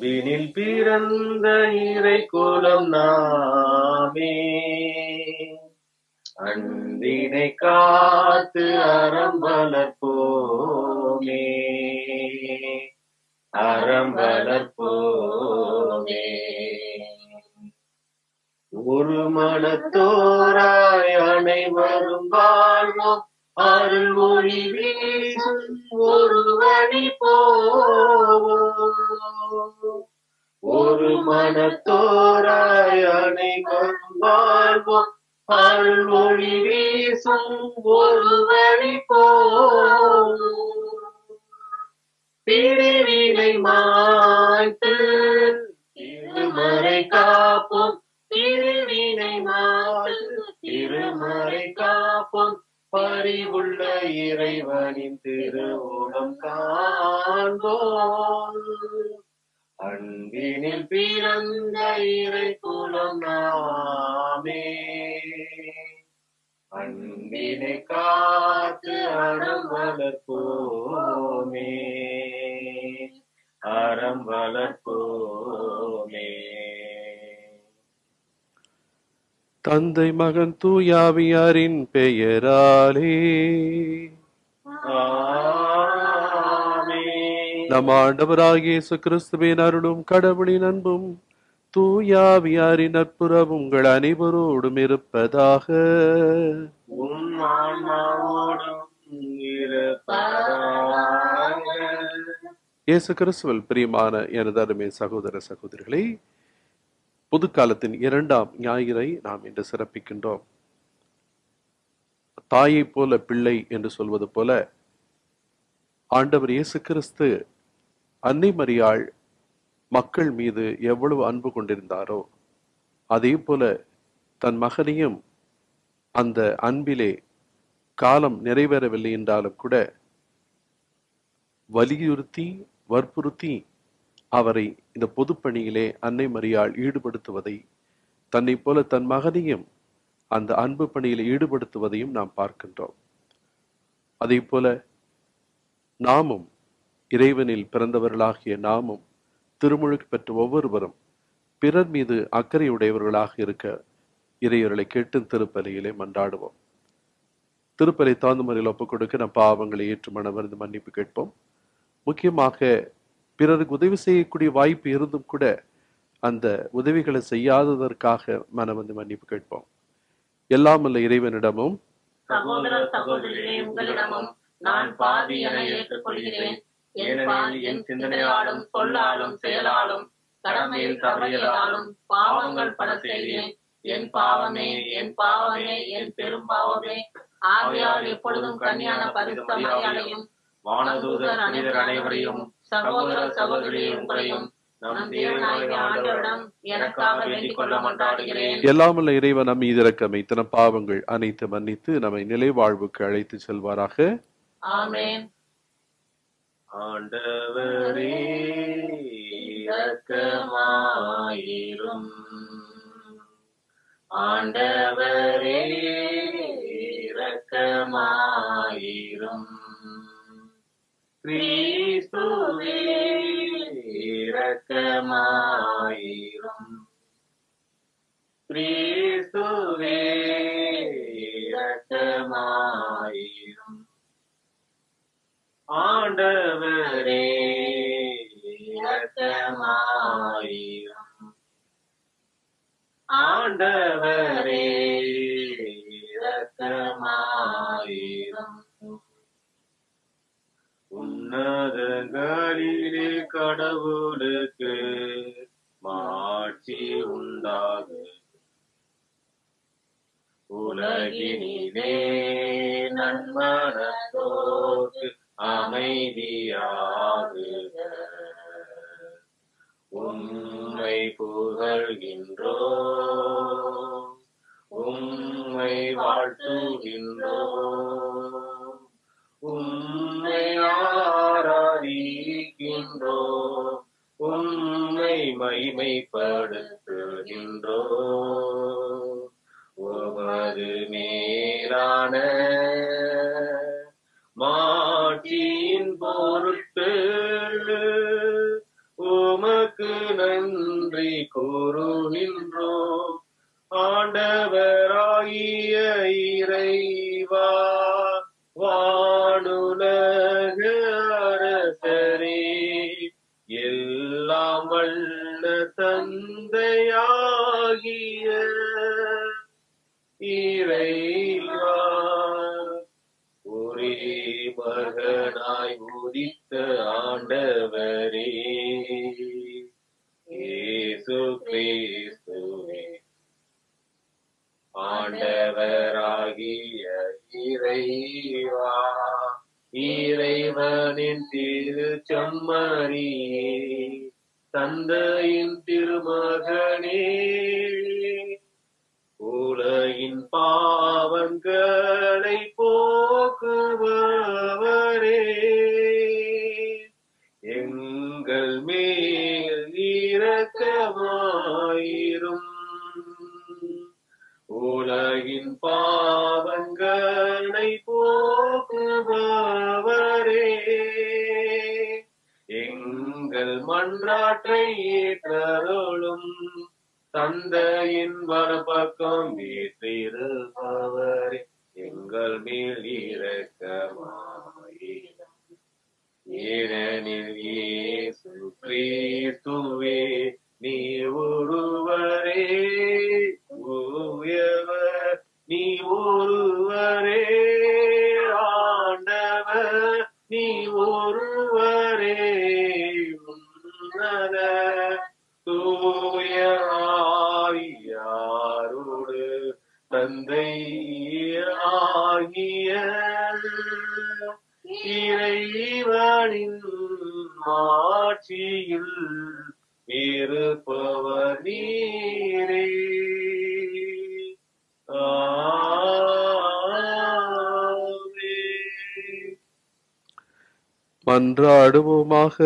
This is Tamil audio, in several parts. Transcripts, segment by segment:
அன்பினில் பிறந்த இறை குலம் நாமே அன்பினை காத்து அறம் வளர்ப்போமே அறம் வளர்ப்போமே ஒரு மனத்தோராய் அனைவரும் வாழ்வோம் அருள் ஒளி வீசும் ஒரு வழி போவோம் ஒரு மனத்தோராய் அனைவரும் வாழ்வோம் அருள் ஒளி வீசும் ஒரு வழி போவோம் பிரிவினை மாய்த்து திருமறை காப்போம் திருவினை மாய்த்து திருமறை காப்போம் பரிவுள்ள இறைவனின் திருவுளம் காண்போம் அன்பினில் பிறந்த இறை குலம் நாமே அன்பினை காத்து அறம் வளர்ப்போமே அறம் வளர்ப்போமே தந்தை மகன் தூயாவியாரின் பெயராலே ஆமென். நம் ஆண்டவராகிய இயேசு கிறிஸ்துவின் அருளும் கடவுளின் அன்பும் தூயாவியாரின் நட்புறவும் உங்கள் அனைவரோடும் இருப்பதாக உம் ஆன்மாவோடும் இருப்பதாக. இயேசு கிறிஸ்துவில் பிரியமான எனது அருமை சகோதர சகோதரிகளே புதுக்காலத்தின் இரண்டாம் ஞாயிறை நாம் இன்று சிறப்பிக்கின்றோம் தாயைப் போல பிள்ளை என்று சொல்வது போல ஆண்டவர் இயேசு கிறிஸ்து அன்னை மரியாள் மக்கள் மீது எவ்வளவு அன்பு கொண்டிருந்தாரோ அதே போல தன் மகனையும் அந்த அன்பிலே காலம் நிறைவேறவில்லை என்றாலும் கூட வலியுறுத்தி வற்புறுத்தி அவரை இந்த பொதுப்பணியிலே அன்னை மரியாள் ஈடுபடுத்துவதை தன்னை போல தன் மகனையும் அந்த அன்பு பணியில் ஈடுபடுத்துவதையும் நாம் பார்க்கின்றோம் அதே போல நாமும் இறைவனில் பிறந்தவர்களாகிய நாமும் திருமுழுக்கு பெற்ற ஒவ்வொருவரும் பிறர் மீது அக்கறையுடையவர்களாக இருக்க இறையொருளை கேட்டு திருப்பலியிலே மன்றாடுவோம் திருப்பலை தாழ்ந்த முறையில் ஒப்புக் கொடுக்க நம் பாவங்களை ஏற்று மனமருந்து மன்னிப்பு கேட்போம் முக்கியமாக பிறருக்கு உதவி செய்யக்கூடிய வாய்ப்பு இருந்தும் கூட அந்த உதவிகளை செய்யாததற்காக மனமந்து மன்னிப்பு கேட்போம் எல்லாம் அல்ல இறைவனிடமும் சகோதர சகோதரிகளே உங்களிடமும் நான் பாவி என ஏற்றுக்கொள்கிறேன் என் பா- என் சிந்தனையாலும் சொல்லாலும் செயலாலும் கடமையில் தவறியதாலும் பாவங்கள் பல செய்தேன் என் பாவமே என் பாவமே என் பெரும் பாவமே ஆகையால் எப்பொழுதும் கன்னியான பரிசுத்த மரியாதையும் வானதூதர் புனிதர் அனைவரையும் சகோதர சகோதரிகளே உங்களையும் நம் தேவனாகிய ஆண்டவரிடம் எனக்காக வேண்டிக் கொள்ள மன்றாடுகிறேன் எல்லாம் அல்ல இறைவன் நம் மீது இரக்கமை தன பாவங்கள் அனைத்து மன்னித்து நம்மை நிலை வாழ்வுக்கு அழைத்து செல்வாராக ஆமென் ஆண்டவரே இரக்கமாயிரும் ஆண்டவரே இரக்கமாயிரும் கிறிஸ்துவே இரக்கமாயிரும் கிறிஸ்துவே இரக்கமாயிரும் ஆண்டவரே இரக்கமாயிரும் ஆண்டவரே இரக்கமாயிரும் உன்னதங்களிலே கடவுளுக்கு மாட்சி உண்டாகு உலகினிலே நன்மனத்தோர்க்கு அமைதியாகுக உம்மை புகழ்கின்றோ உம்மை வாழ்த்துகின்றோ உம்மை ஆராதிக்கின்றோ உம்மை மைமைப்படுத்துகின்றோ உமது மேலான மாட்சியின் பொருட்டு உமக்கு வானுலக அரசரே எல்லாம் வல்ல தந்தையாகிய இறைவா ஒரே மகனாய் உதித்த ஆண்டவரே இயேசு கிறிஸ்துவே ஆண்டவராகிய இறைவா இறைவனின் திரு செம்மறியே தந்தையின் திருமகனே உலகின் பாவங்களை போக்குபவரே எங்கள் மேல் இரக்கமாயிரும் உலகின் பாவங்களை போக்குபவரே எங்கள் மன்றாற்றை ஏற்றருளும் தந்தையின் வலப்பக்கம் வீற்றிருப்பவரே எங்கள் மேல் இரக்கமாயிரும் ஏனெனில் இயேசு கிறிஸ்துவே நீ ஒருவரே தூயவர் நீ ஒருவரே ஆண்டவர் நீ ஒருவரே உன்னத தூய ஆவியாரோடு தந்தை ஆகிய இறைவனின் ஆட்சியில் இருப்பவர் நீரே ஆமென். மன்றாடுவோமாக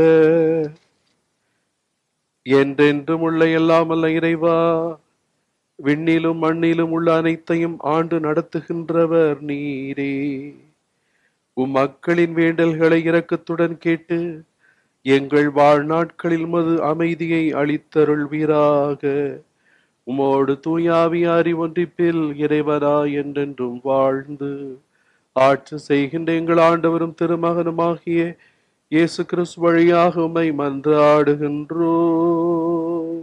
என்றென்றும் உள்ள எல்லாம் அல்ல இறைவா விண்ணிலும் மண்ணிலும் உள்ள அனைத்தையும் ஆண்டு நடத்துகின்றவர் நீரே உம் மக்களின் வேண்டல்களை இரக்கத்துடன் கேட்டு எங்கள் வாழ்நாட்களில் மது அமைதியை அளித்தருள்வீராக உமோடு தூயாவியாரி ஒன்றிப்பில் இறைவரா என்றென்றும் வாழ்ந்து ஆட்சி செய்கின்ற எங்கள் ஆண்டவரும் திருமகனுமாகிய இயேசு கிறிஸ்து வழியாக உம்மை மன்றாடுகின்றோம்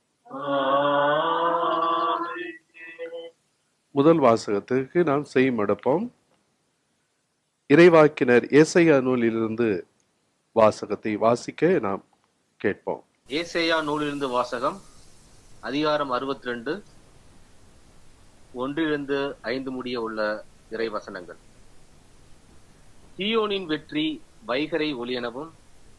ஆமென். முதல் வாசகத்துக்கு நாம் செய்மடப்போம் இறைவாக்கினர் ஏசையா நூலிலிருந்து வாசகத்தை வாசிக்க நாம் கேட்போம் ஏசேயா நூலிலிருந்து வாசகம் அதிகாரம் அறுபத்தி ரெண்டு ஒன்றிலிருந்து ஐந்து முடிய உள்ள இறைவசனங்கள் சீயோனின் வெற்றி வைகரை ஒளியெனவும்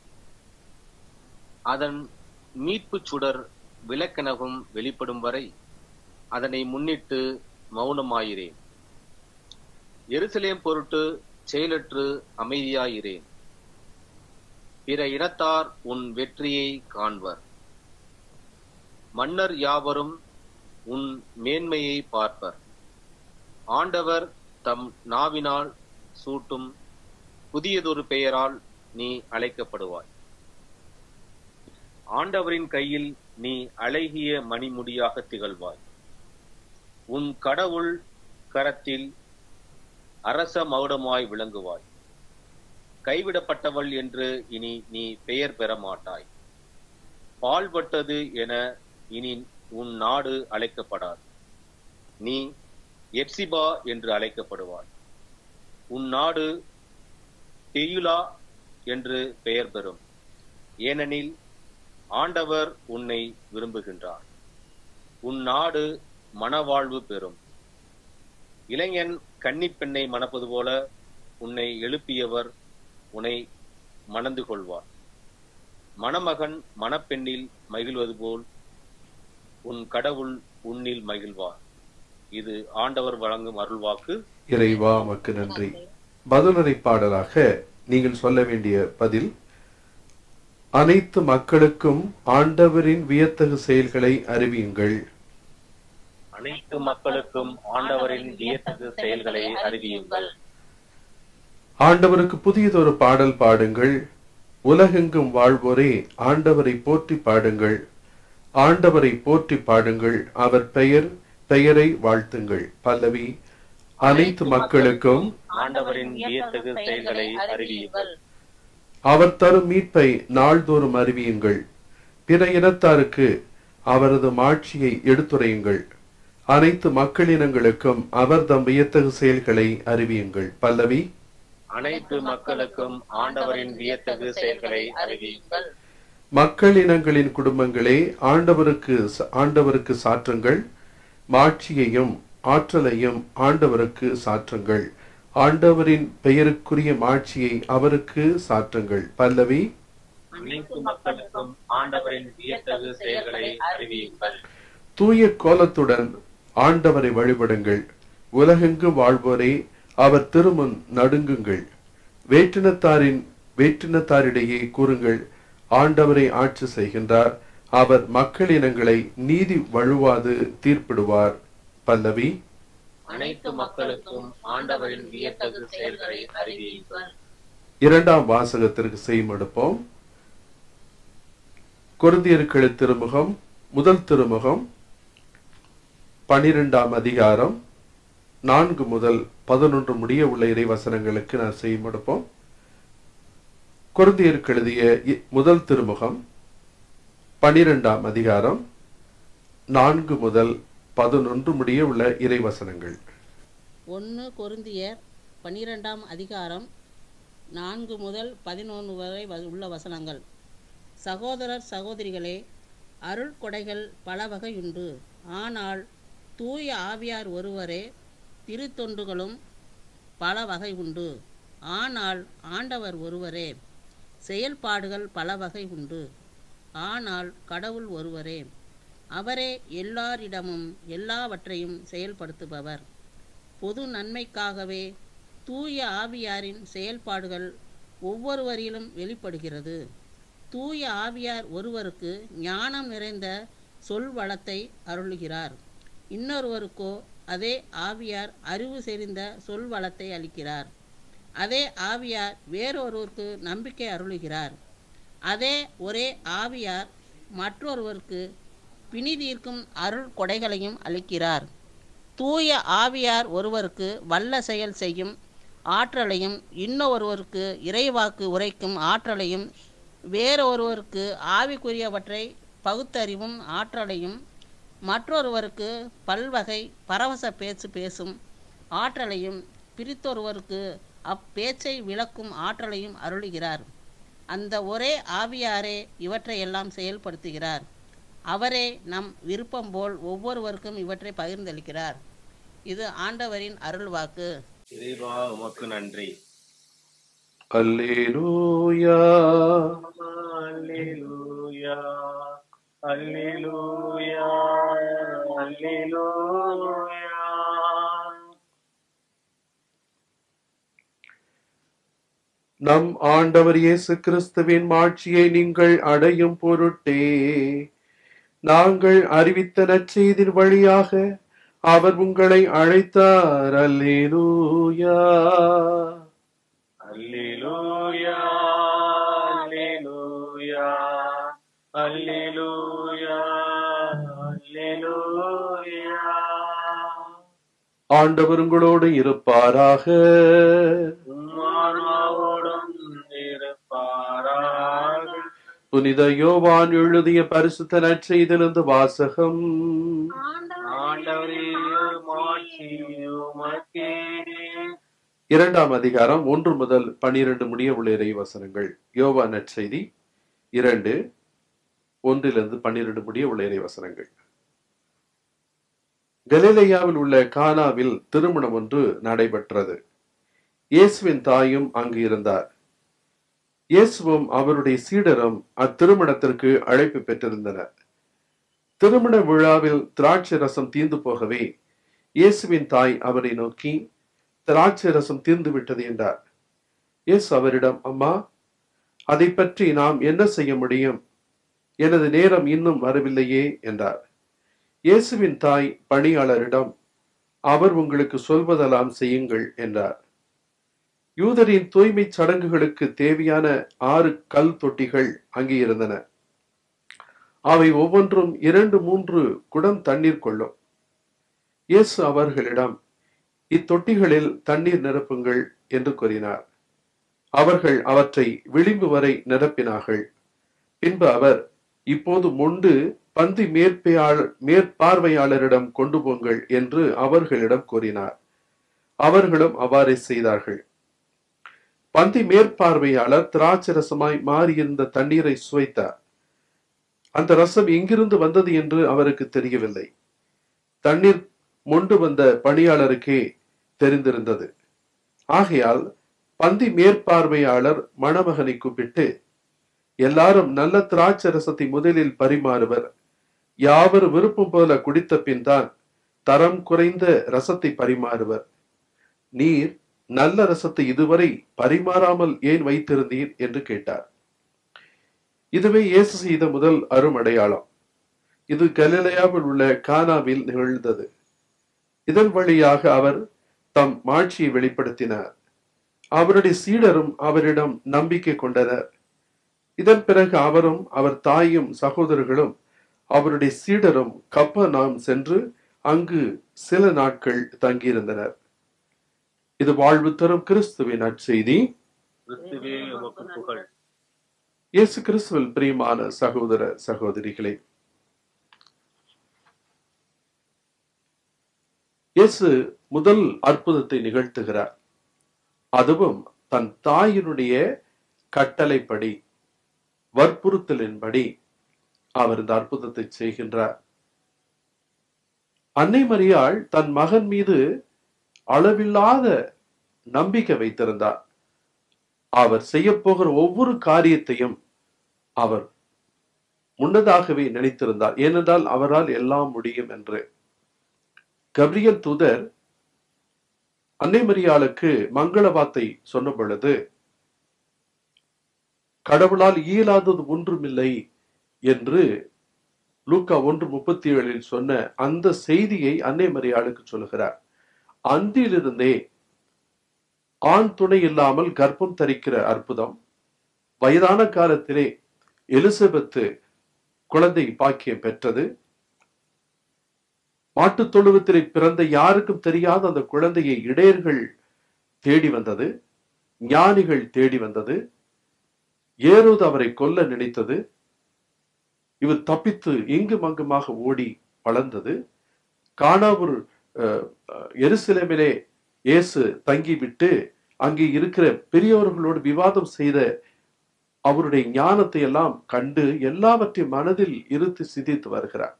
அதன் மீட்புச் சுடர் விளக்கெனவும் வெளிப்படும் வரை அதனை முன்னிட்டு மௌனமாயிரேன் எருசலேம் பொருட்டு செயலற்று அமைதியாயிரேன் பிற இனத்தார் உன் வெற்றியை காண்பர் மன்னர் யாவரும் உன் மேன்மையை பார்ப்பர் ஆண்டவர் தம் நாவினால் சூட்டும் புதியதொரு பெயரால் நீ அழைக்கப்படுவாய் ஆண்டவரின் கையில் நீ அழகிய மணிமுடியாக திகழ்வாய் உன் கடவுள் கரத்தில் அரச மகுடமாய் விளங்குவாய் கைவிடப்பட்டவள் என்று இனி நீ பெயர் பெற மாட்டாய் பால்பட்டது என இனி உன் நாடு அழைக்கப்படாது நீ எப்சிபா என்று அழைக்கப்படுவாய் உன் நாடு தெயுலா என்று பெயர் பெறும் ஏனெனில் ஆண்டவர் உன்னை விரும்புகின்றார் உன் நாடு மனவாழ்வு பெறும் இளைஞன் கன்னிப் பெண்ணை மணப்பது போல உன்னை எழுப்பியவர் உன்னை மணந்து கொள்வார் மணமகன் மணப்பெண்ணில் மகிழ்வது போல் உன் கடவுள் உன்னில் மகிழ்வார் இது ஆண்டவர் வழங்கும் அருள்வாக்கு இறைவா மக்கு நன்றி பதிலுரை பாடலாக நீங்கள் சொல்ல வேண்டிய பதில் அனைத்து மக்களுக்கும் ஆண்டவரின் வியத்தகு செயல்களை அறிவியுங்கள் அனைத்து மக்களுக்கும் ஆண்டவரின் வியத்தகு செயல்களை அறிவியுங்கள் ஆண்டவருக்கு புதியதொரு பாடல் பாடுங்கள் உலகெங்கும் வாழ்வோரே ஆண்டவரை போற்றி பாடுங்கள் ஆண்டவரை போற்றி பாடுங்கள் அவர் பெயர் பெயரை வாழ்த்துங்கள் பல்லவி அனைத்து மக்களுக்கும் ஆண்டவரின் வியத்தகு செயல்களை அறிவியுங்கள் அவர் தரும் மீட்பை நாள்தோறும் அறிவியுங்கள் பிற இனத்தாருக்கு அவரது மாட்சியை எடுத்துரையுங்கள் அனைத்து மக்களினங்களுக்கும் அவர் தம் வியத்தகு செயல்களை அறிவியுங்கள் பல்லவி அனைத்து மக்களுக்கும் ஆண்டவரின் வியத்தகு செயல்களை அறிவியுங்கள் மக்களினங்களின் குடும்பங்களே ஆண்டவருக்கு ஆண்டவருக்கு சாற்றுங்கள் மாட்சியையும் ஆற்றலையும் ஆண்டவருக்கு சாற்றுங்கள் ஆண்டவரின் பெயருக்குரிய மாட்சியை அவருக்கு சாற்றுங்கள் பல்லவி அனைத்து மக்களுக்கும் ஆண்டவரின் வியத்தகு செயல்களை அறிவியுங்கள் தூய கோலத்துடன் ஆண்டவரை வழிபடுங்கள் உலகெங்கும் வாழ்வோரே அவர் திருமுன் நடுங்குங்கள் வேற்றினத்தாரின் வேற்றினத்தாரிடையே கூறுங்கள் ஆண்டவரை ஆட்சி செய்கின்றார் அவர் மக்களினங்களை நீதி வழுவாது தீர்ப்பிடுவார் பல்லவி அனைத்து மக்களுக்கும் ஆண்டவரின் வியத்தகு செயல்களை அறிவியுங்கள் இரண்டாம் வாசகத்திற்கு செய்யமெடுப்போம் கொருந்தியர்கள் திருமுகம் முதல் திருமுகம் பனிரெண்டாம் அதிகாரம் நான்கு முதல் பதினொன்று முடிய உள்ள இறை வசனங்களுக்கு நான் செய்யமெடுப்போம் கொருந்தியருக்கு எழுதிய இ- முதல் திருமுகம் பனிரெண்டாம் அதிகாரம் நான்கு முதல் பதினொன்று முடிய உள்ள இறை வசனங்கள் ஒன்று கொருந்தியர் பன்னிரெண்டாம் அதிகாரம் நான்கு முதல் பதினொன்று வரை வ- உள்ள வசனங்கள் சகோதரர் சகோதரிகளே அருள் கொடைகள் பல வகையுண்டு ஆனால் தூய ஆவியார் ஒருவரே திருத்தொண்டுகளும் பல வகை உண்டு ஆனால் ஆண்டவர் ஒருவரே செயல்பாடுகள் பல வகை உண்டு ஆனால் கடவுள் ஒருவரே அவரே எல்லாரிடமும் எல்லாவற்றையும் செயல்படுத்துபவர் பொது நன்மைக்காகவே தூய ஆவியாரின் செயல்பாடுகள் ஒவ்வொருவரிலும் வெளிப்படுகிறது தூய ஆவியார் ஒருவருக்கு ஞானம் நிறைந்த சொல் வளத்தை அருளுகிறார் இன்னொருவருக்கோ அதே ஆவியார் அறிவு செறிந்த சொல் வளத்தை அளிக்கிறார் அதே ஆவியார் வேறொருவருக்கு நம்பிக்கை அருளுகிறார் அதே ஒரே ஆவியார் மற்றொருவருக்கு பிணிதீர்க்கும் அருள் கொடைகளையும் அளிக்கிறார் தூய ஆவியார் ஒருவருக்கு வல்ல செயல் செய்யும் ஆற்றலையும் இன்னொருவருக்கு இறைவாக்கு உரைக்கும் ஆற்றலையும் வேறொருவருக்கு ஆவிக்குரியவற்றை பகுத்தறிவும் ஆற்றலையும் மற்றொருவருக்கு பல்வகை பரவச பேச்சு பேசும் ஆற்றலையும் பிரித்தொருவருக்கு அப்பேச்சை விளக்கும் ஆற்றலையும் அருளுகிறார் அந்த ஒரே ஆவியாரே இவற்றையெல்லாம் செயல்படுத்துகிறார் அவரே நம் விருப்பம் போல் ஒவ்வொருவருக்கும் இவற்றை பகிர்ந்தளிக்கிறார் இது ஆண்டவரின் அருள்வாக்கு இறைவா உமக்கு நன்றி அல்லேலூயா அல்லேலூயா அல்லேலூயா அல்லேலூயா நம் ஆண்டவர் இயேசு கிறிஸ்துவின் மாட்சியை நீங்கள் அடையும் பொருட்டே நாங்கள் அறிவித்த நற்செய்தின் வழியாக அவர் உங்களை அழைத்தார் அல்லேலூயா அல்லேலூயா அல்லேலூயா அல்லேலூயா அல்லேலூயா ஆண்டவர் உங்களோடு இருப்பாராக உம்மானாவோடும் இருப்பாராக புனித யோவான் எழுதிய பரிசுத்த நற்செய்திலிருந்து வாசகம் ஆண்டவரே மாட்சி உமக்கே இரண்டாம் அதிகாரம் ஒன்று முதல் பனிரெண்டு முடிய உள்ள இறை வசனங்கள் யோவா நற்செய்தி இரண்டு ஒன்றிலிருந்து பன்னிரண்டு முடிய உள்ள இறை வசனங்கள் கலிலேயாவில் உள்ள கானாவில் திருமணம் ஒன்று நடைபெற்றது இயேசுவின் தாயும் அங்கு இருந்தார் இயேசுவும் அவருடைய சீடரும் அத்திருமணத்திற்கு அழைப்பு பெற்றிருந்தனர் திருமண விழாவில் திராட்சை ரசம் தீர்ந்து போகவே இயேசுவின் தாய் அவரை நோக்கி திராட்சை ரசம் தீர்ந்து விட்டது என்றார் இயேசு அவரிடம் அம்மா அதை பற்றி நாம் என்ன செய்ய முடியும் எனது நேரம் இன்னும் வரவில்லையே என்றார் இயேசுவின் தாய் பணியாளரிடம் அவர் உங்களுக்கு சொல்வதெல்லாம் செய்யுங்கள் என்றார் யூதரின் தூய்மை சடங்குகளுக்கு தேவையான ஆறு கல் தொட்டிகள் அங்கே இருந்தன அவை ஒவ்வொன்றும் இரண்டு மூன்று குடம் தண்ணீர் கொள்ளும் இயேசு அவர்களிடம் இத்தொட்டிகளில் தண்ணீர் நிரப்புங்கள் என்று கூறினார் அவர்கள் அவற்றை விளிம்பு வரை நிரப்பினார்கள் பின்பு அவர் இப்போது மொண்டு பந்தி மேற்பாளர் மேற்பார்வையாளரிடம் கொண்டு போங்கள் என்று அவர்களிடம் கூறினார் அவர்களும் அவ்வாறே செய்தார்கள் பந்தி மேற்பார்வையாளர் திராட்சரசமாய் மாறியிருந்த தண்ணீரை சுவைத்தார் அந்த ரசம் எங்கிருந்து வந்தது என்று அவருக்கு தெரியவில்லை தண்ணீர் மொண்டு வந்த பணியாளருக்கே தெரிந்திருந்தது ஆகையால் பந்தி மேற்பார்வையாளர் மணமகனை கூப்பிட்டு எல்லாரும் நல்ல திராட்சை ரசத்தை முதலில் பரிமாறுவர் யாவர் விருப்பம் போல குடித்த பின் தான் தரம் குறைந்த ரசத்தை பரிமாறுவர் நீர் நல்ல ரசத்தை இதுவரை பரிமாறாமல் ஏன் வைத்திருந்தீர் என்று கேட்டார் இதுவே இயேசு செய்த முதல் அருமடையாளம் இது கலிலையாவில் உள்ள கானாவில் நிகழ்ந்தது இதன் வழியாக அவர் தம் மாட்சியை வெளிப்படுத்தினார் அவருடைய சீடரும் அவரிடம் நம்பிக்கை கொண்டனர் இதன் பிறகு அவரும் அவர் தாயும் சகோதரர்களும் அவருடைய சீடரும் கப்ப நாம் சென்று அங்கு சில நாட்கள் தங்கியிருந்தனர் இது வாழ்வு தரும் கிறிஸ்துவின் நற்செய்தி கிறிஸ்துவே உமக்கு புகழ் இயேசு கிறிஸ்துவில் பிரியமான சகோதர சகோதரிகளே இயேசு முதல் அற்புதத்தை நிகழ்த்துகிறார் அதுவும் தன் தாயினுடைய கட்டளைப்படி வற்புறுத்தலின்படி அவர் இந்த அற்புதத்தை செய்கின்றார் அன்னை மரியாள் தன் மகன் மீது அளவில்லாத நம்பிக்கை வைத்திருந்தார் அவர் செய்ய போகிற ஒவ்வொரு காரியத்தையும் அவர் முன்னதாகவே நினைத்திருந்தார் ஏனென்றால் அவரால் எல்லாம் முடியும் என்று கப்ரியல் தூதர் அன்னை மரியாளுக்கு மங்கள வார்த்தை சொன்ன பொழுது கடவுளால் இயலாதது ஒன்றுமில்லை என்று லூக்கா ஒன்று முப்பத்தி ஏழில் சொன்ன அந்த செய்தியை அன்னை மரியாளுக்கு சொல்கிறார் அன்றிலிருந்தே ஆண் துணை இல்லாமல் கர்ப்பம் தரிக்கிற அற்புதம் வயதான காலத்திலே எலிசபெத்து குழந்தை பாக்கியம் பெற்றது மாட்டுத் தொழுவத்திலே பிறந்த யாருக்கும் தெரியாத அந்த குழந்தையை இடையர்கள் தேடி வந்தது ஞானிகள் தேடி வந்தது ஏரோது அவரை கொல்ல நினைத்தது இவர் தப்பித்து இங்கும் அங்குமாக ஓடி வளர்ந்தது காணாவூர் அஹ், அஹ், எருசலேமிலே இயேசு தங்கிவிட்டு அங்கே இருக்கிற பெரியவர்களோடு விவாதம் செய்த அவருடைய ஞானத்தை எல்லாம் கண்டு எல்லாவற்றையும் மனதில் இருத்து சிந்தித்து வருகிறார்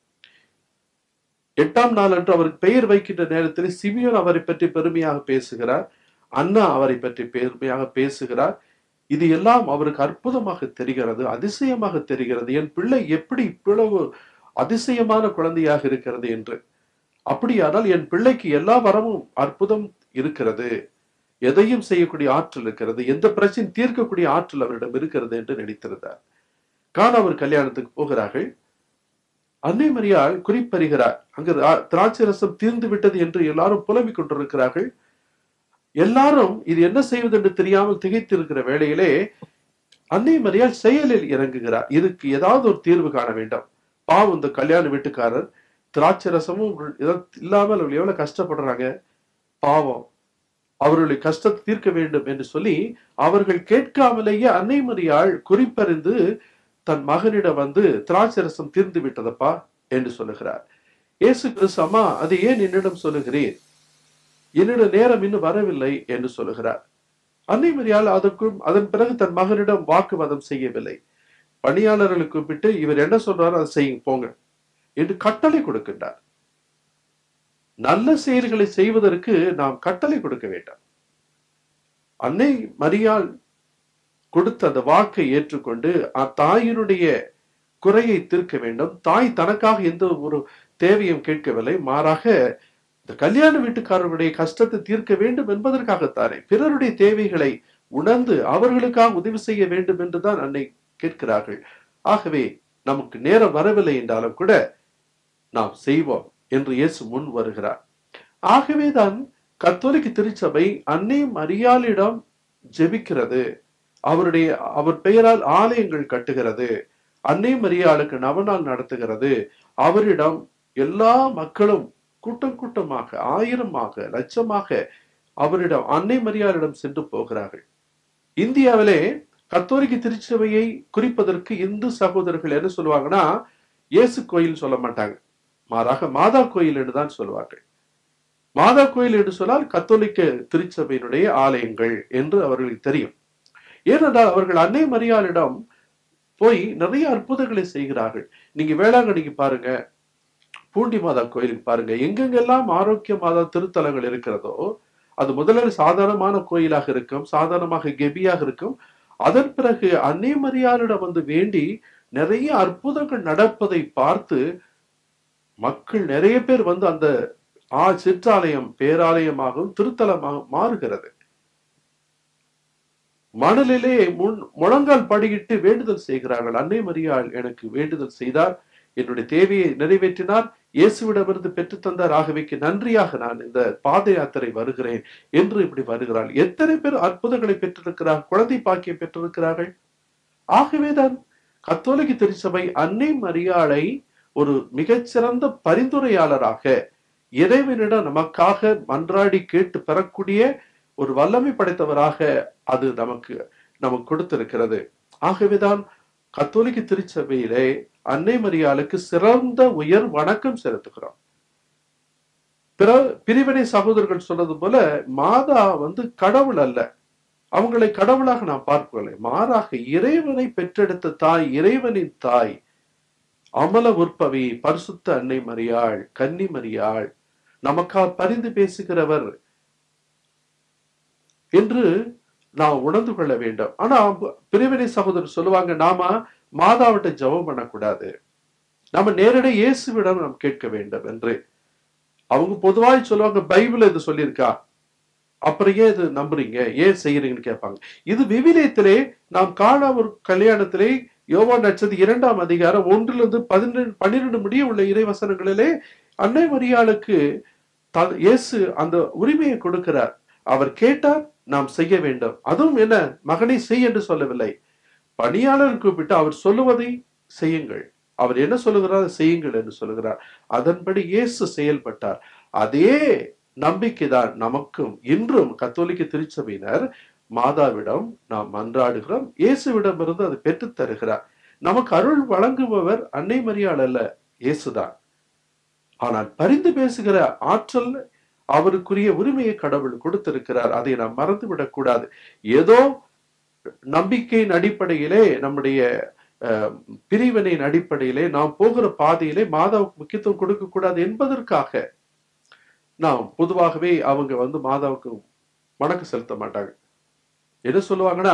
எட்டாம் நாள் அன்று அவருக்கு பெயர் வைக்கின்ற நேரத்தில் சிமியோன் அவரை பற்றி பெருமையாக பேசுகிறார் அண்ணா அவரை பற்றி பெருமையாக பேசுகிறார் இது எல்லாம் அவருக்கு அற்புதமாக தெரிகிறது அதிசயமாக தெரிகிறது என் பிள்ளை எப்படி இவ்வளவு அதிசயமான குழந்தையாக இருக்கிறது என்று அப்படியானால் என் பிள்ளைக்கு எல்லா வரமும் அற்புதம் இருக்கிறது எதையும் செய்யக்கூடிய ஆற்றல் இருக்கிறது எந்த பிரச்சனை தீர்க்கக்கூடிய ஆற்றல் அவரிடம் இருக்கிறது என்று நினைத்திருந்தார் காண அவர் கல்யாணத்துக்கு போகிறார்கள் அன்னை மரியாள் குறிப்பறிகிறார் அங்கு ரா- திராட்சை ரசம் தீர்ந்து விட்டது என்று எல்லாரும் புலம்பிக் கொண்டிருக்கிறார்கள் எல்லாரும் இது என்ன செய்வது என்று தெரியாமல் திகைத்திருக்கிற வேளையிலே அன்னை மரியாள் செயலில் இறங்குகிறார் இதுக்கு ஏதாவது ஒரு தீர்வு காண வேண்டும் பாவம் இந்த கல்யாண வீட்டுக்காரர் திராட்சை ரசமும் இதெல்லாம் இல்லாமல் அவர்கள் எவ்வளவு கஷ்டப்படுறாங்க பாவம் அவர்களுடைய கஷ்டத்தை தீர்க்க வேண்டும் என்று சொல்லி அவர்கள் கேட்காமலேயே அன்னை மரியாள் குறிப்பறிந்து தன் மகனிடம் வந்து திராட்சை ரசம் தீர்ந்து விட்டதப்பா என்று சொல்லுகிறார் இயேசு கிறிஸ்து அம்மா அது ஏன் என்னிடம் சொல்லுகிறீர் என்னிடம் நேரம் இன்னும் வரவில்லை என்று சொல்லுகிறார் அன்னை மரியாள் அதற்கும் அதன் பிறகு தன் மகனிடம் வாக்குவாதம் செய்யவில்லை பணியாளர்களை கூப்பிட்டு இவர் என்ன சொல்றாரோ அதை செய்யுங்க போங்க என்று கட்டளை கொடுக்கின்றார் நல்ல செயல்களை செய்வதற்கு நாம் கட்டளை கொடுக்க வேண்டாம் அன்னை மரியாள் கொடுத்த அந்த வாக்கை ஏற்றுக்கொண்டு தாயினுடைய குறையை தீர்க்க வேண்டும் தாய் தனக்காக எந்த ஒரு தேவையும் கேட்கவில்லை மாறாக இந்த கல்யாண வீட்டுக்காரருடைய கஷ்டத்தை தீர்க்க வேண்டும் என்பதற்காகத்தானே பிறருடைய தேவைகளை உணர்ந்து அவர்களுக்காக உதவி செய்ய வேண்டும் என்றுதான் அன்னை கேட்கிறார்கள் ஆகவே நமக்கு நேரம் வரவில்லை என்றாலும் கூட நாம் செய்வோம் என்று இயேசு முன் வருகிறார் ஆகவேதான் கத்தோலிக்க திருச்சபை அன்னை மரியாளிடம் ஜெபிக்கிறது அவருடைய அவர் பெயரால் ஆலயங்கள் கட்டுகிறது அன்னை மரியாளுக்கு நவநாள் நடத்துகிறது அவரிடம் எல்லா மக்களும் கூட்டம் கூட்டமாக ஆயிரமாக லட்சமாக அவரிடம் அன்னை மரியாளிடம் சென்று போகிறார்கள் இந்தியாவிலே கத்தோலிக்க திருச்சபையை குறிப்பதற்கு இந்து சகோதரர்கள் என்ன சொல்லுவாங்கன்னா இயேசு கோயில் சொல்ல மாட்டாங்க மாறாக மாதா கோயில் என்று தான் சொல்லுவார்கள் மாதா கோயில் என்று சொன்னால் கத்தோலிக்க திருச்சபையினுடைய ஆலயங்கள் என்று அவர்களுக்கு தெரியும் ஏனென்றால் அவர்கள் அன்னை மரியாளிடம் போய் நிறைய அற்புதங்களை செய்கிறார்கள் நீங்க வேளாங்கண்ணிக்கு பாருங்க பூண்டி மாதா கோயிலுக்கு பாருங்க எங்கெங்கெல்லாம் ஆரோக்கிய மாதா திருத்தலங்கள் இருக்கிறதோ அது முதல்ல சாதாரணமான கோயிலாக இருக்கும் சாதாரணமாக கெபியாக இருக்கும் அதன் பிறகு அன்னை மரியாளிடம் வந்து வேண்டி நிறைய அற்புதங்கள் நடப்பதை பார்த்து மக்கள் நிறைய பேர் வந்து அந்த ஆ சிற்றாலயம் பேராலயமாகவும் திருத்தலமாக மாறுகிறது மணலிலே முன் முழங்கால் படியிட்டு வேண்டுதல் செய்கிறார்கள் அன்னை மரியாள் எனக்கு வேண்டுதல் செய்தார் என்னுடைய தேவையை நிறைவேற்றினார் இயேசுவிடமிருந்து பெற்றுத் தந்தார் ஆகவேக்கு நன்றியாக நான் இந்த பாத யாத்திரை வருகிறேன் என்று இப்படி வருகிறாள் எத்தனை பேர் அற்புதங்களை பெற்றிருக்கிறார் குழந்தை பாக்கியம் பெற்றிருக்கிறார்கள் ஆகவேதான் கத்தோலிக்க திருச்சபை அன்னை மரியாளை ஒரு மிகச்சிறந்த பரிந்துரையாளராக இறைவனிடம் நமக்காக மன்றாடி கேட்டு பெறக்கூடிய ஒரு வல்லமை படைத்தவராக அது நமக்கு நமக்கு கொடுத்திருக்கிறது ஆகவேதான் கத்தோலிக்க திருச்சபையிலே அன்னை மரியாளுக்கு சிறந்த உயர் வணக்கம் செலுத்துகிறோம் பிற பிரிவினை சகோதரர்கள் சொன்னது போல மாதா வந்து கடவுள் அல்ல அவங்களை கடவுளாக நாம் பார்க்கவில்லை மாறாக இறைவனை பெற்றெடுத்த தாய் இறைவனின் தாய் அமல உற்பவி பரிசுத்த அன்னை மரியாள் கன்னி மரியாள் நமக்கா பரிந்து பேசுகிறவர் என்று நாம் உணர்ந்து கொள்ள வேண்டும் ஆனா பிரிவினை சகோதரர் சொல்லுவாங்க நாம மாதாவிட்ட ஜெபம் பண்ணக்கூடாது நம்ம நேரடி இயேசுவிடம் நாம் கேட்க வேண்டும் என்று அவங்க பொதுவாய் சொல்லுவாங்க பைபிள் இது சொல்லியிருக்கா அப்புறம் ஏன் இது நம்புறீங்க ஏன் செய்யறீங்கன்னு கேட்பாங்க இது விவிலியத்திலே நாம் காண ஒரு கல்யாணத்திலே யோவா நட்சது இரண்டாம் அதிகாரம் ஒன்றிலிருந்து பதினெண்டு பன்னிரெண்டு முடிய உள்ள இறைவசனங்களிலே அன்னை மரியாளுக்கு த- இயேசு அந்த உரிமையை கொடுக்கிறார் அவர் கேட்டார் நாம் செய்ய வேண்டும் அதுவும் என்ன மகனை செய் என்று சொல்லவில்லை பணியாளர் கூப்பிட்டு அவர் சொல்லுவதை செய்யுங்கள் அவர் என்ன சொல்லுகிறார் அதை செய்யுங்கள் என்று சொல்லுகிறார் அதன்படி இயேசு செயல்பட்டார் அதே நம்பிக்கைதான் நமக்கும் இன்றும் கத்தோலிக்க திருச்சபையினர் மாதாவிடம் நாம் மன்றாடுகிறோம் இயேசுவிடம் இருந்து அதை பெற்றுத் தருகிறார் நமக்கு அருள் வழங்குபவர் அன்னை மரியாள் அல்ல இயேசுதான் ஆனால் பரிந்து பேசுகிற ஆற்றல் அவருக்குரிய உரிமையை கடவுள் கொடுத்திருக்கிறார் அதை நாம் மறந்துவிடக் கூடாது ஏதோ நம்பிக்கையின் அடிப்படையிலே நம்முடைய அஹ், பிரிவினையின் அடிப்படையிலே நாம் போகிற பாதையிலே மாதாவுக்கு முக்கியத்துவம் கொடுக்க கூடாது என்பதற்காக நாம் பொதுவாகவே அவங்க வந்து மாதாவுக்கு வணக்கம் செலுத்த மாட்டாங்க என்ன சொல்லுவாங்கன்னா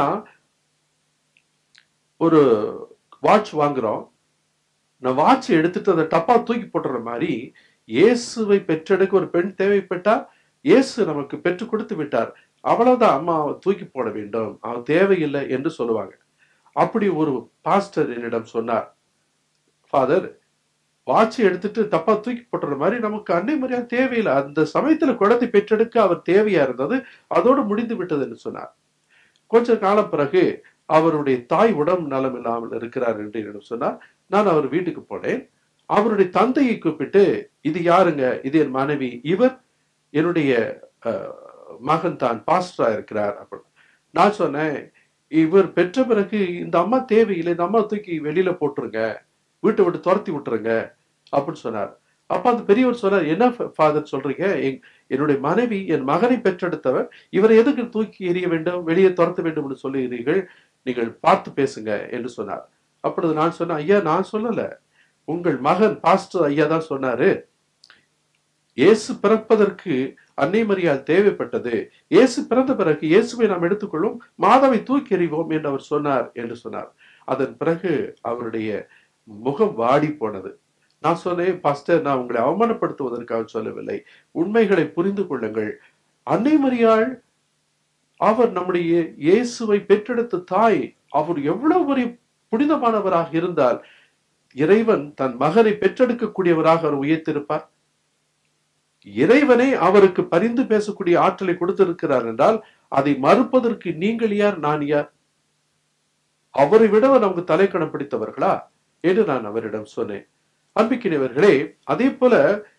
ஒரு வாட்ச் வாங்குறோம் நான் வாட்ச் எடுத்துட்டு அந்த டப்பா தூக்கி போட்டுற மாதிரி இயேசுவை பெற்றெடுக்க ஒரு பெண் தேவைப்பட்டா இயேசு நமக்கு பெற்று கொடுத்து விட்டார் அவ்வளவுதான் அம்மா அவ தூக்கி போட வேண்டும் அவ தேவையில்லை என்று சொல்லுவாங்க அப்படி ஒரு பாஸ்டர் என்னிடம் சொன்னார் ஃபாதர் வாட்ச் எடுத்துட்டு தப்பா தூக்கி போட்டுற மாதிரி நமக்கு அன்னை மரியாதை தேவையில்லை அந்த சமயத்துல குழந்தை பெற்றெடுக்க அவர் தேவையா இருந்தது அதோடு முடிந்து விட்டது என்று சொன்னார் கொஞ்ச காலம் பிறகு அவருடைய தாய் உடம்பு நலம் இல்லாமல் இருக்கிறார் என்று என்னிடம் சொன்னார் நான் அவர் வீட்டுக்கு போனேன் அவருடைய தந்தையை கூப்பிட்டு இது யாருங்க இது என் மனைவி இவர் என்னுடைய அஹ், மகன் தான் பாஸ்டரா இருக்கிறார் அப்படின்னு நான் சொன்னேன் இவர் பெற்ற பிறகு இந்த அம்மா தேவையில்லை இந்த அம்மா தூக்கி வெளியில போட்டுருங்க வீட்டை விட்டு துரத்தி விட்டுருங்க அப்படின்னு சொன்னார் அப்ப அந்த பெரியவர் சொன்னார் என்ன ஃபாதர் சொல்றீங்க என்- என்னுடைய மனைவி என் மகனை பெற்றெடுத்தவர் இவரை எதுக்கு தூக்கி எறிய வேண்டும் வெளியே துரத்த வேண்டும் என்று சொல்லுகிறீர்கள் நீங்கள் பார்த்து பேசுங்க என்று சொன்னார் அப்பொழுது நான் சொன்னேன் ஐயா நான் சொல்லல உங்கள் மகன் பாஸ்டர் ஐயா தான் சொன்னாரு இயேசு பிறப்பதற்கு அன்னை மரியாள் தேவைப்பட்டது இயேசு பிறந்த பிறகு இயேசுவை நாம் எடுத்துக்கொள்ளும் மாதாவை தூக்கி எறிவோம் என்று அவர் சொன்னார் என்று சொன்னார் அதன் பிறகு அவருடைய முகம் வாடி போனது நான் சொன்னேன் பாஸ்டர் நான் உங்களை அவமானப்படுத்துவதற்காக சொல்லவில்லை உண்மைகளை புரிந்து கொள்ளுங்கள் அன்னை மரியாள் அவர் நம்முடைய இயேசுவை பெற்றெடுத்த தாய் அவர் எவ்வளவு ஒரு புனிதமானவராக இருந்தால் இறைவன் தன் மகனை பெற்றெடுக்கக்கூடியவராக அவர் உயர்த்திருப்பார் இறைவனே அவருக்கு பரிந்து பேசக்கூடிய ஆற்றலை கொடுத்திருக்கிறார் என்றால் அதை மறுப்பதற்கு நீங்கள் யார் நான் யார் அவரை விட நமக்கு தலைக்கணம் பிடித்தவர்களா என்று நான் அவரிடம் சொன்னேன் அன்பிக்கினவர்களே அதே போல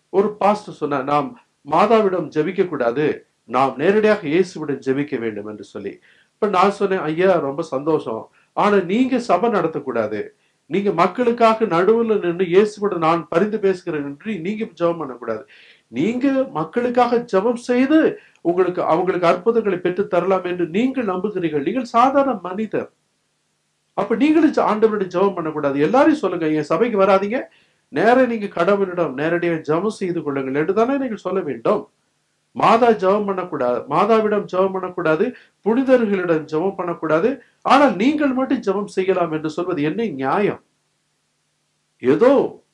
ஒரு பாஸ்டர் சொன்னார் நாம் மாதாவிடம் ஜெபிக்க கூடாது நாம் நேரடியாக இயேசுவிடம் ஜெபிக்க வேண்டும் என்று சொல்லி இப்ப நான் சொன்னேன் ஐயா ரொம்ப சந்தோஷம் ஆனா நீங்க சபை நடத்தக்கூடாது நீங்க மக்களுக்காக நடுவுல நின்று இயேசுவிடம் நான் பரிந்து பேசுகிறேன் என்று நீங்க ஜெபம் பண்ணக்கூடாது நீங்க மக்களுக்காக ஜெபம் செய்து உங்களுக்கு அவங்களுக்கு அற்புதங்களை பெற்று தரலாம் என்று நீங்கள் நம்புகிறீர்கள் நீங்கள் சாதாரண மனிதர் அப்ப நீங்களும் ஜெ- ஆண்டவரிடம் ஜெபம் பண்ணக்கூடாது எல்லாரையும் சொல்லுங்க என் சபைக்கு வராதீங்க நேர நீங்க கடவுளிடம் நேரடியாக ஜெபம் செய்து கொள்ளுங்கள் என்று தானே நீங்கள் சொல்ல வேண்டும் மாதா ஜெபம் பண்ணக்கூடாது மாதாவிடம் ஜெபம் பண்ணக்கூடாது புனிதர்களிடம் ஜெபம் பண்ணக்கூடாது ஆனால் நீங்கள் மட்டும் ஜெபம் செய்யலாம் என்று சொல்வது என்ன நியாயம் ஏதோ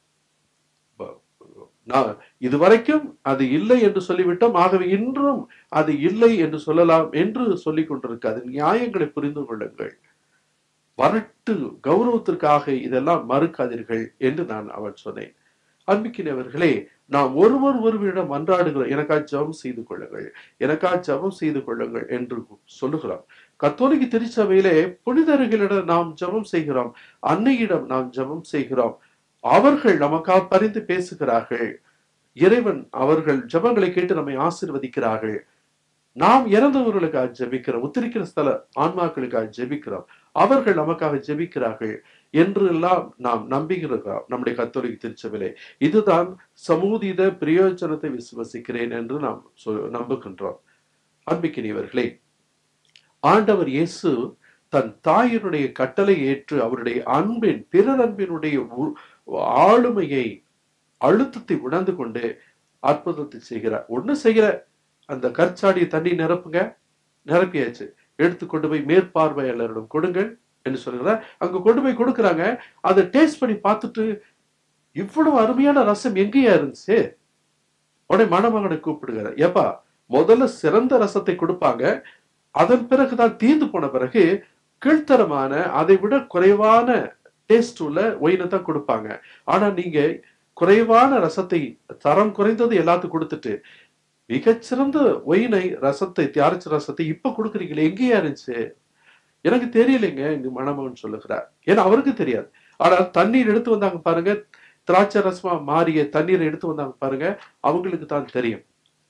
ப- நான் இதுவரைக்கும் அது இல்லை என்று சொல்லிவிட்டோம் ஆகவே இன்றும் அது இல்லை என்று சொல்லலாம் என்று சொல்லிக் கொண்டிருக்காது நியாயங்களை புரிந்து கொள்ளுங்கள் வரட்டு கௌரவத்திற்காக இதெல்லாம் மறுக்காதீர்கள் என்று நான் அவன் சொன்னேன் அன்பிக்கினவர்களே நாம் ஒருவர் ஒருவரிடம் மன்றாடுகிறோம் எனக்கா ஜெபம் செய்து கொள்ளுங்கள் எனக்கா ஜெபம் செய்து கொள்ளுங்கள் என்று சொல்லுகிறோம் கத்தோலிக்க திருச்சபையிலே புனிதர்களிடம் நாம் ஜெபம் செய்கிறோம் அன்னையிடம் நாம் ஜெபம் செய்கிறோம் அவர்கள் நமக்காக பரிந்து பேசுகிறார்கள் இறைவன் அவர்கள் ஜெபங்களை கேட்டு நம்மை ஆசீர்வதிக்கிறார்கள் நாம் இறந்தவர்களுக்காக ஜெபிக்கிறோம் உத்திரிக்கிற ஸ்தல ஆன்மாக்களுக்காக ஜெபிக்கிறோம் அவர்கள் நமக்காக ஜெபிக்கிறார்கள் என்று எல்லாம் நாம் நம்புகிறோம் நம்முடைய கத்தோலிக்க திருச்சபையிலே இதுதான் சமூதித பிரயோஜனத்தை விசுவசிக்கிறேன் என்று நாம் சொல்- நம்புகின்றோம் அன்பிக்கினியவர்களே ஆண்டவர் இயேசு தன் தாயினுடைய கட்டளை ஏற்று அவருடைய அன்பின் பிறர் அன்பினுடைய உ- ஆளுமையை அழுத்தத்தை உணர்ந்து கொண்டு அற்புதத்தை செய்கிறார் ஒண்ணு செய்கிற அந்த கற்சாடியை தண்ணி நிரப்புங்க நிரப்பியாச்சு எடுத்து கொண்டு போய் மேற்பார்வையாளரிடம் கொடுங்கள் என்று சொல்கிறார் அங்க கொண்டு போய் கொடுக்குறாங்க அதை டேஸ்ட் பண்ணி பார்த்துட்டு இவ்வளவு அருமையான ரசம் எங்கேயா இருந்துச்சு உடனே மணமகனை கூப்பிடுகிறார் ஏப்பா முதல்ல சிறந்த ரசத்தை கொடுப்பாங்க அதன் பிறகுதான் தீர்ந்து போன பிறகு கீழ்த்தரமான அதை விட குறைவான டேஸ்ட் உள்ள ஒயினை தான் கொடுப்பாங்க ஆனா நீங்க குறைவான ரசத்தை தரம் குறைந்தது எல்லாத்துக்கும் கொடுத்துட்டு மிகச்சிறந்த ஒயினை ரசத்தை தியாரிச்ச ரசத்தை இப்ப கொடுக்குறீங்களே எங்கேயா இருந்துச்சு எனக்கு தெரியலைங்க இங்க மணமகன் சொல்லுகிறார் ஏன்னா அவருக்கு தெரியாது ஆனால் தண்ணீர் எடுத்து வந்தாங்க பாருங்க திராட்சை ரசமா மாறிய தண்ணீரை எடுத்து வந்தாங்க பாருங்க அவங்களுக்கு தான் தெரியும்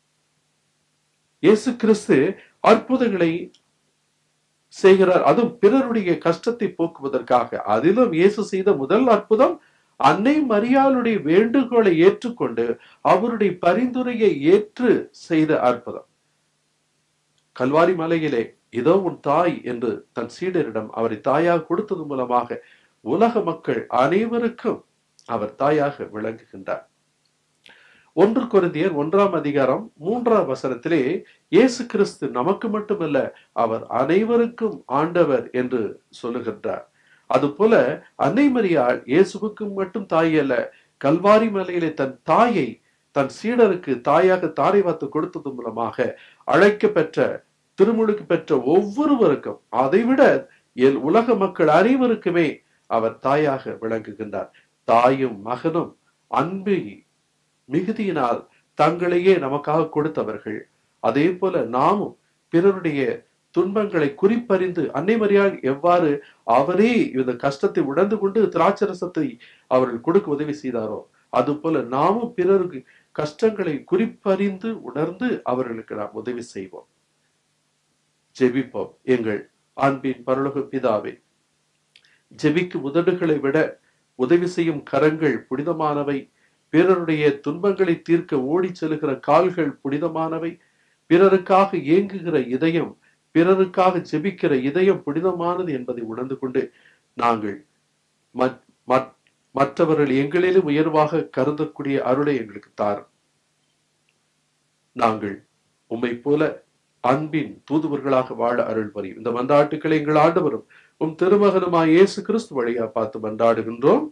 இயேசு கிறிஸ்து அற்புதங்களை செய்கிறார் அதுவும் பிறருடைய கஷ்டத்தை போக்குவதற்காக அதிலும் இயேசு செய்த முதல் அற்புதம் அன்னை மரியாளுடைய வேண்டுகோளை ஏற்றுக்கொண்டு அவருடைய பரிந்துரையை ஏற்று செய்த அற்புதம் கல்வாரி மலையிலே இதோ உன் தாய் என்று தன் சீடரிடம் அவரை தாயாக கொடுத்தது மூலமாக உலக மக்கள் அனைவருக்கும் அவர் தாயாக விளங்குகின்றார் ஒன்று கொரிந்தியர் ஒன்றாம் அதிகாரம் மூன்றாம் வசனத்திலே இயேசு கிறிஸ்து நமக்கு மட்டுமல்ல அவர் அனைவருக்கும் ஆண்டவர் என்று சொல்லுகின்றார் அதுபோல அன்னை மரியாள் இயேசுவுக்கு மட்டும் தாய் அல்ல கல்வாரி மலையிலே தன் தாயை தன் சீடருக்கு தாயாக தாரை வாத்து கொடுத்தது மூலமாக அழைக்க பெற்ற திருமுழுக்கு பெற்ற ஒவ்வொருவருக்கும் அதைவிட எல் உலக மக்கள் அனைவருக்குமே அவர் தாயாக விளங்குகின்றார் தாயும் மகனும் அன்பை மிகுதியினால் தங்களையே நமக்காக கொடுத்தவர்கள் அதே போல நாமும் பிறருடைய துன்பங்களை குறிப்பறிந்து அன்னை மரியாள் எவ்வாறு அவரே இந்த கஷ்டத்தை உணர்ந்து கொண்டு திராட்சரசத்தை அவர்கள் கொடுக்க உதவி செய்தாரோ அதுபோல நாமும் பிறருக்கு கஷ்டங்களை குறிப்பறிந்து உணர்ந்து அவர்களுக்கு நாம் உதவி செய்வோம் ஜெபிப்போம் எங்கள் அன்பின் பரலோக பிதாவே ஜெபிக்கும் உதடுகளை விட உதவி செய்யும் கரங்கள் புனிதமானவை பிறருடைய துன்பங்களை தீர்க்க ஓடிச் செல்கிற கால்கள் புனிதமானவை பிறருக்காக ஏங்குகிற இதயம் பிறருக்காக ஜெபிக்கிற இதயம் புனிதமானது என்பதை உணர்ந்து கொண்டு நாங்கள் மற்- மற்- மற்றவர்கள் எங்களிலும் உயர்வாக கருதக்கூடிய அருளை எங்களுக்கு தார் நாங்கள் உம்மை போல அன்பின் தூதுவர்களாக வாழ அருள் புரியும் இந்த மன்றாட்டுக்களை எங்கள் ஆண்டவரும் உம் திருமகனுமாய் இயேசு கிறிஸ்து வழியா பார்த்து மன்றாடுகின்றோம்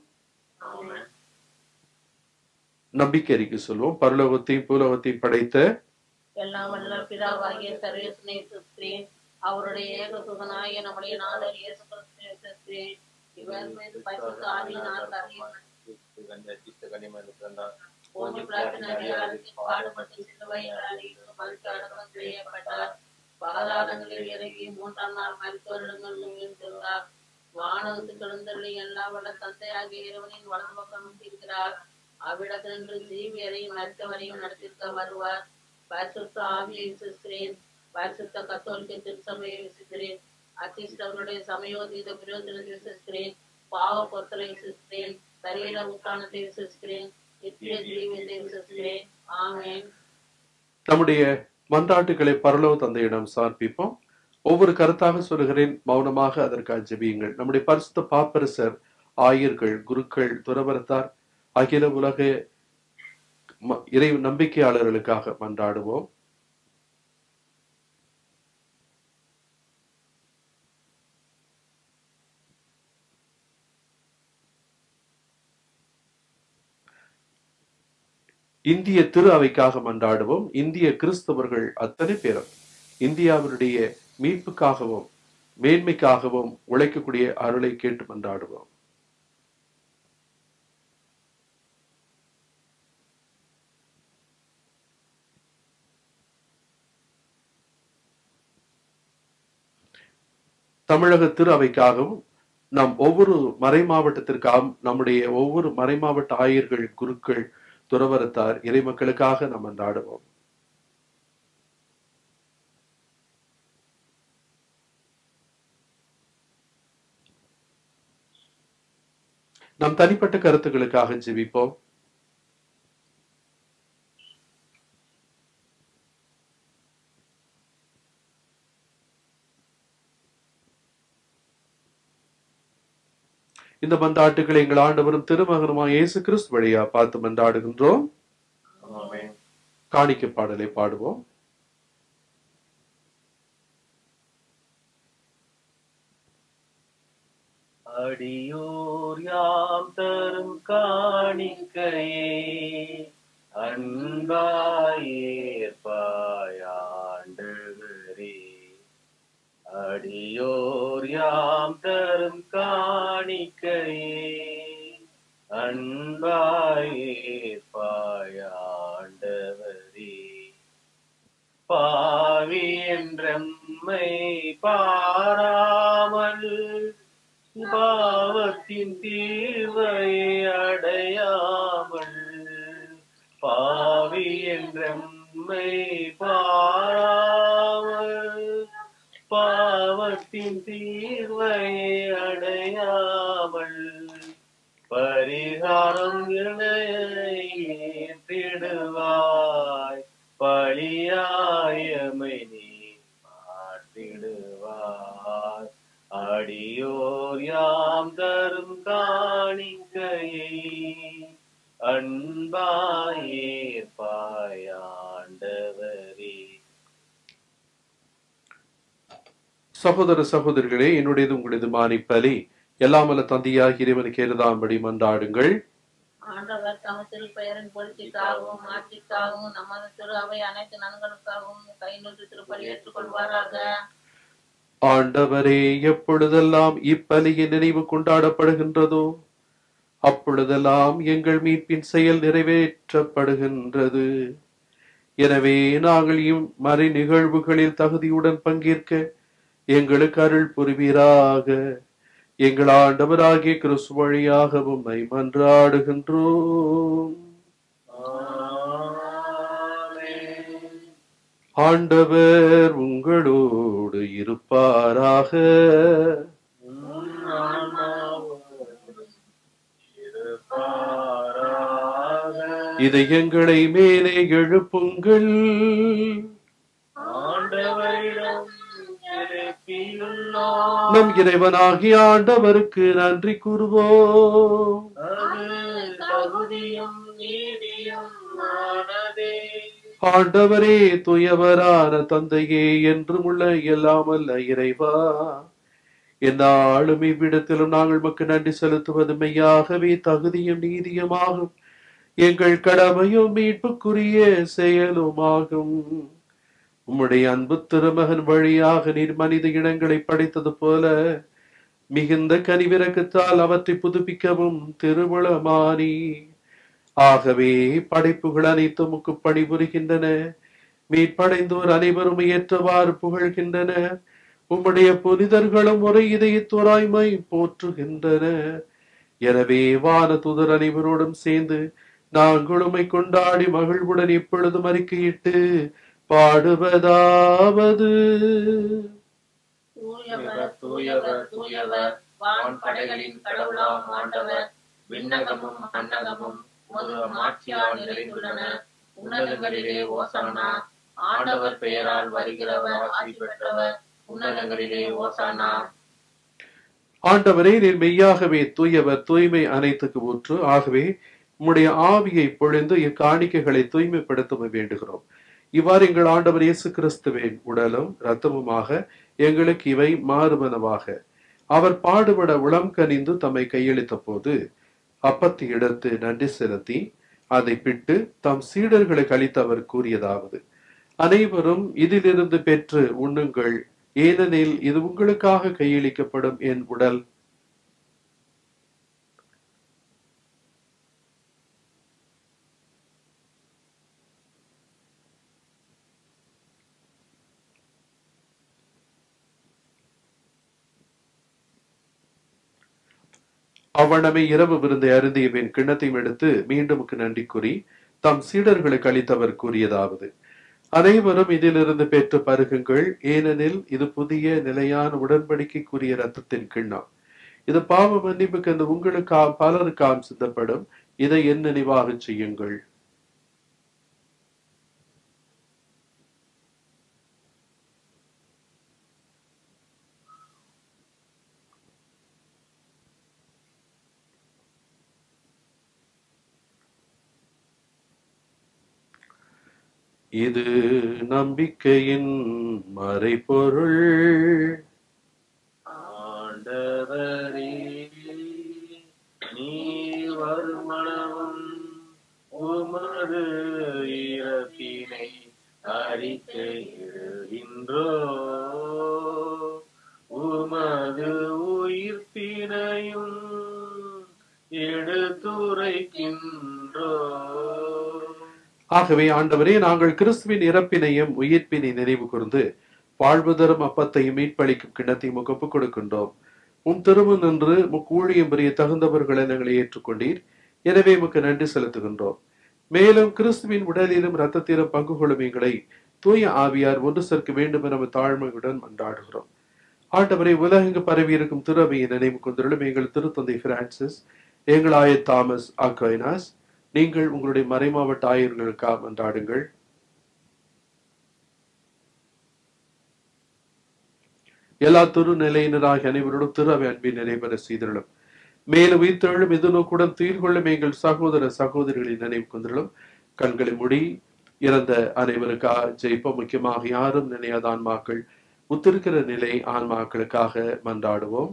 நம்பிக்கை அறிக்கை சொல்வோம் பரலோகத்தையும் பூலோகத்தையும் படைத்த எல்லாம் வல்ல பிதாவாகிய சர்வேசனை கிறிஸ்துவின் அவருடைய ஏக சுகனாகிய நம்முடைய நாதர் இயேசு கிறிஸ்துவின் கிறிஸ்துவின் இவர் மீது பரிசுத்த ஆவியினால் கரையும் போன்று பிரார்த்தனையாளருக்கு பாடுபட்டு சிலுவையில் அடித்து மறுத்து அடக்கம் செய்யப்பட்டார் பாதாளங்களில் இறங்கி மூன்றாம் நாள் மருத்துவரிடங்கள் எழுந்துள்ளார் வானகத்துக்கு எழுந்தருளி எல்லா வல்ல தந்தையாகிய இறைவனின் வலது பக்கம் இருக்கிறார் அவ்விடத்தினின்று ஜீவியரையும் மருத்துவரையும் நடத்திக்க வருவார் பரிசுத்த ஆவியை விசுகிறேன் பரிசுத்த கத்தோலிக்க திருச்சபையை விசுகிறேன் அச்சிஷ்டவருடைய சமயோதித விரோதத்தை விசுகிறேன் பாவ பொருத்தலை விசுகிறேன் சரீர உத்தானத்தை விசுகிறேன் நித்திய ஜீவியத்தை விசுகிறேன் ஆமென் நம்முடைய மன்றாட்டுகளை பரலோக தந்தையிடம் சமர்ப்பிப்போம் ஒவ்வொரு கருத்தாக சொல்கிறேன் மௌனமாக அதற்காக ஜெபியுங்கள் நம்முடைய பரிசுத்த பாப்பரசர் ஆயர்கள் குருக்கள் துறவரத்தார் அகில உலக ம- இறை நம்பிக்கையாளர்களுக்காக மன்றாடுவோம் இந்திய திரு அவைக்காக மன்றாடுவோம் இந்திய கிறிஸ்தவர்கள் அத்தனை பேரும் இந்தியாவினுடைய மீட்புக்காகவும் மேன்மைக்காகவும் உழைக்கக்கூடிய அருளை கேட்டு மன்றாடுவோம் தமிழக திரு அவைக்காகவும் நம் ஒவ்வொரு மறை மாவட்டத்திற்காகவும் நம்முடைய ஒவ்வொரு மறை மாவட்ட ஆயர்கள் குருக்கள் துறவரத்தார் இறைமக்களுக்காக நாம் மன்றாடுவோம் நம் தனிப்பட்ட கருத்துக்களுக்காக ஜெபிப்போம் இந்த மன்றாட்டுகளை எங்கள் ஆண்டவரும் திருமகனுமா இயேசு கிறிஸ்து வழியா பார்த்து மன்றாடுகின்றோம் ஆமென். காணிக்கை பாடலை பாடுவோம் அடியோர் யாம் தரும் காணிக்கையே அன்பாயேற்பாயாண்டவரே அடியோர் யாம் தரும் காணிக்கையே அன்பாயேற்பாயாண்டவரே பாவி என்றம்மை பாராமல் பாவத்தின் தீர்வை அடையாமல் பாவி என்றம்மை பாராமல் பாவத்தின் தீர்வை அடையாமல் பரிகாரம் ஏற்றிடுவாய் பழியாயமை நீ மாற்றிடுவாய் அடியோர் யாம் தரும் காணிக்கையை அன்பாயேற்பாயாண்டவரே சகோதர சகோதரிகளே என்னுடையது உங்களுடையது மானிப்பலி எல்லாமல்ல தந்தையாக இறைவனுக்கு எழுதாம்படி மன்றாடுங்கள் ஆண்டவர் தமது திருப்பெயரின் பொருட்சிக்காகவும் ஆட்சிக்காகவும் நமது திரு அவை அனைத்து நன்களுக்காகவும் கை நின்று திருப்பலி ஏற்றுக்கொள்வாராக ஆண்டவரே எப்பொழுதெல்லாம் இப்பலியின் நினைவு கொண்டாடப்படுகின்றதோ அப்பொழுதெல்லாம் எங்கள் மீட்பின் செயல் நிறைவேற்றப்படுகின்றது எனவே நாங்கள் இம்மறை நிகழ்வுகளில் தகுதியுடன் பங்கேற்க எங்களுக்கு அருள் புரிவீராக எங்கள் ஆண்டவராகிய கிறிஸ்து வழியாக உம்மை மன்றாடுகின்றோம் ஆமென். ஆண்டவர் உங்களோடு இருப்பாராக உம் ஆன்மாவோடும் இருப்பாராக. இதயங்களை மேலே எழுப்புங்கள் ஆண்டவரிடம் எழுப்பியுள்ளோம். நம் இறைவனாகிய ஆண்டவருக்கு நன்றி கூறுவோம் அது தகுதியும் நீதியும் ஆனதே ஆண்டவரே துயவரான தந்தையே என்றும் உள்ள எல்லாமல்ல இறைவா என்னாலும் இவ்விடத்திலும் நாங்கள் மக்கு நன்றி செலுத்துவது மெய்யாகவே தகுதியும் நீதியுமாகும் எங்கள் கடமையும் மீட்புக்குரிய செயலுமாகும் உம்முடைய அன்பு திருமகன் வழியாக நீர் மனித இனங்களை படைத்தது போல மிகுந்த கனிவிறக்கத்தால் அவற்றை புதுப்பிக்கவும் திருவுளமானி ஆகவே படைப்புகள் அனைத்தும் உமக்கு பணிபுரிகின்றன மீட்படைந்தோர் அனைவரும் ஏற்றவாறு புகழ்கின்றன உம்முடைய புனிதர்களும் ஒரே இதயத்தோராய்மை போற்றுகின்றன எனவே வான தூதர் அனைவரோடும் சேர்ந்து நாங்கள் உம்மை கொண்டாடி மகிழ்வுடன் இப்பொழுதும் அறிக்கையிட்டு பாடுவதாவது தூயவர் தூயவர் தூயவர் வான் படைகளின் கடவுளாம் ஆண்டவர் விண்ணகமும் மன்னகமும் ஒரு மாட்சியால் நிறைந்துள்ளன உன்னதங்களிலே ஓசானா ஆண்டவர் பெயரால் வருகிறவர் ஆசி பெற்றவர் உன்னதங்களிலே ஓசானா ஆண்டவரே நீர் மெய்யாகவே தூயவர் தூய்மை அனைத்துக்கு ஊற்று ஆகவே உம்முடைய ஆவியை பொழிந்து இக்காணிக்கைகளை தூய்மைப்படுத்த வேண்டுகிறோம் இவ்வாறு எங்கள் ஆண்டவர் இயேசு கிறிஸ்துவின் உடலும் இரத்தமுமாக எங்களுக்கு இவை மாறுவனவாக அவர் பாடுபட உளம் கனிந்து தம்மை கையளித்த போது அப்பத்தை எடுத்து நன்றி செலுத்தி அதை பிட்டு தம் சீடர்களுக்கு அளித்து அவர் கூறியதாவது அனைவரும் இதிலிருந்து பெற்று உண்ணுங்கள் ஏனெனில் இது உங்களுக்காக கையளிக்கப்படும் என் உடல் அவ்வண்ணமே இரவு விருந்தை அருந்திய பின் கிண்ணத்தையும் எடுத்து மீண்டும் நன்றி கூறி தம் சீடர்களுக்கு அளித்தவர் கூறியதாவது அனைவரும் இதிலிருந்து பெற்று பருகுங்கள் ஏனெனில் இது புதிய நிலையான உடன்படிக்கைக்குரிய ரத்தத்தின் கிண்ணம் இது பாவ மன்னிப்புக்கு அந்த உங்களுக்கா பலருக்காம் சித்தப்படும் இதை என் நினைவாக செய்யுங்கள் இது நம்பிக்கையின் மறைபொருள் ஆண்டவரே நீ வருமளவும் உமது இறப்பினை அறிக்கையிடுகின்றோ உமது உயிர்ப்பினையும் எடுத்துரைக்கின்றோ ஆகவே ஆண்டவரே நாங்கள் கிறிஸ்துவின் இறப்பினையும் உயிர்ப்பினை நினைவு கூர்ந்து வாழ்வு தரும் அப்பத்தையும் மீட்பளிக்கும் கிண்ணத்தையும் உமக்கு ஒப்புக் கொடுக்கின்றோம் உம் திரும்ப நின்று முக்கு ஊழியம் புரிய தகுந்தவர்களை நாங்கள் ஏற்றுக்கொண்டீர் எனவே உமக்கு நன்றி செலுத்துகின்றோம் மேலும் கிறிஸ்துவின் உடலிலும் இரத்தத்திலும் பங்கு கொள்ளும் எங்களை தூய ஆவியார் ஒன்று சேர்க்க வேண்டும் என நம்ம தாழ்மையுடன் மன்றாடுகிறோம் ஆண்டவரை உலகெங்கு பரவி இருக்கும் திருவையை நினைவு கொண்டிருளும் எங்கள் திருத்தந்தை பிரான்சிஸ் எங்கள் ஆயர் தாமஸ் அக்வைனாஸ் நீங்கள் உங்களுடைய மறைமாவட்ட ஆயர்களுக்காக மன்றாடுங்கள் எல்லா திரு நிலையினராகிய அனைவரோடும் திரு அவை அன்பின் நிறைவேற செய்திருளும் மேலும் உயிர்த்தெழும் எதிர்நோக்குடன் துயில் கொள்ளும் எங்கள் சகோதர சகோதரிகளை நினைவு கொண்டிருளும் கண்களை முடி இறந்த அனைவருக்காக ஜெயிப்போம் முக்கியமாக யாரும் நினையாத ஆன்மாக்கள் உத்திருக்கிற நிலை ஆன்மாக்களுக்காக மன்றாடுவோம்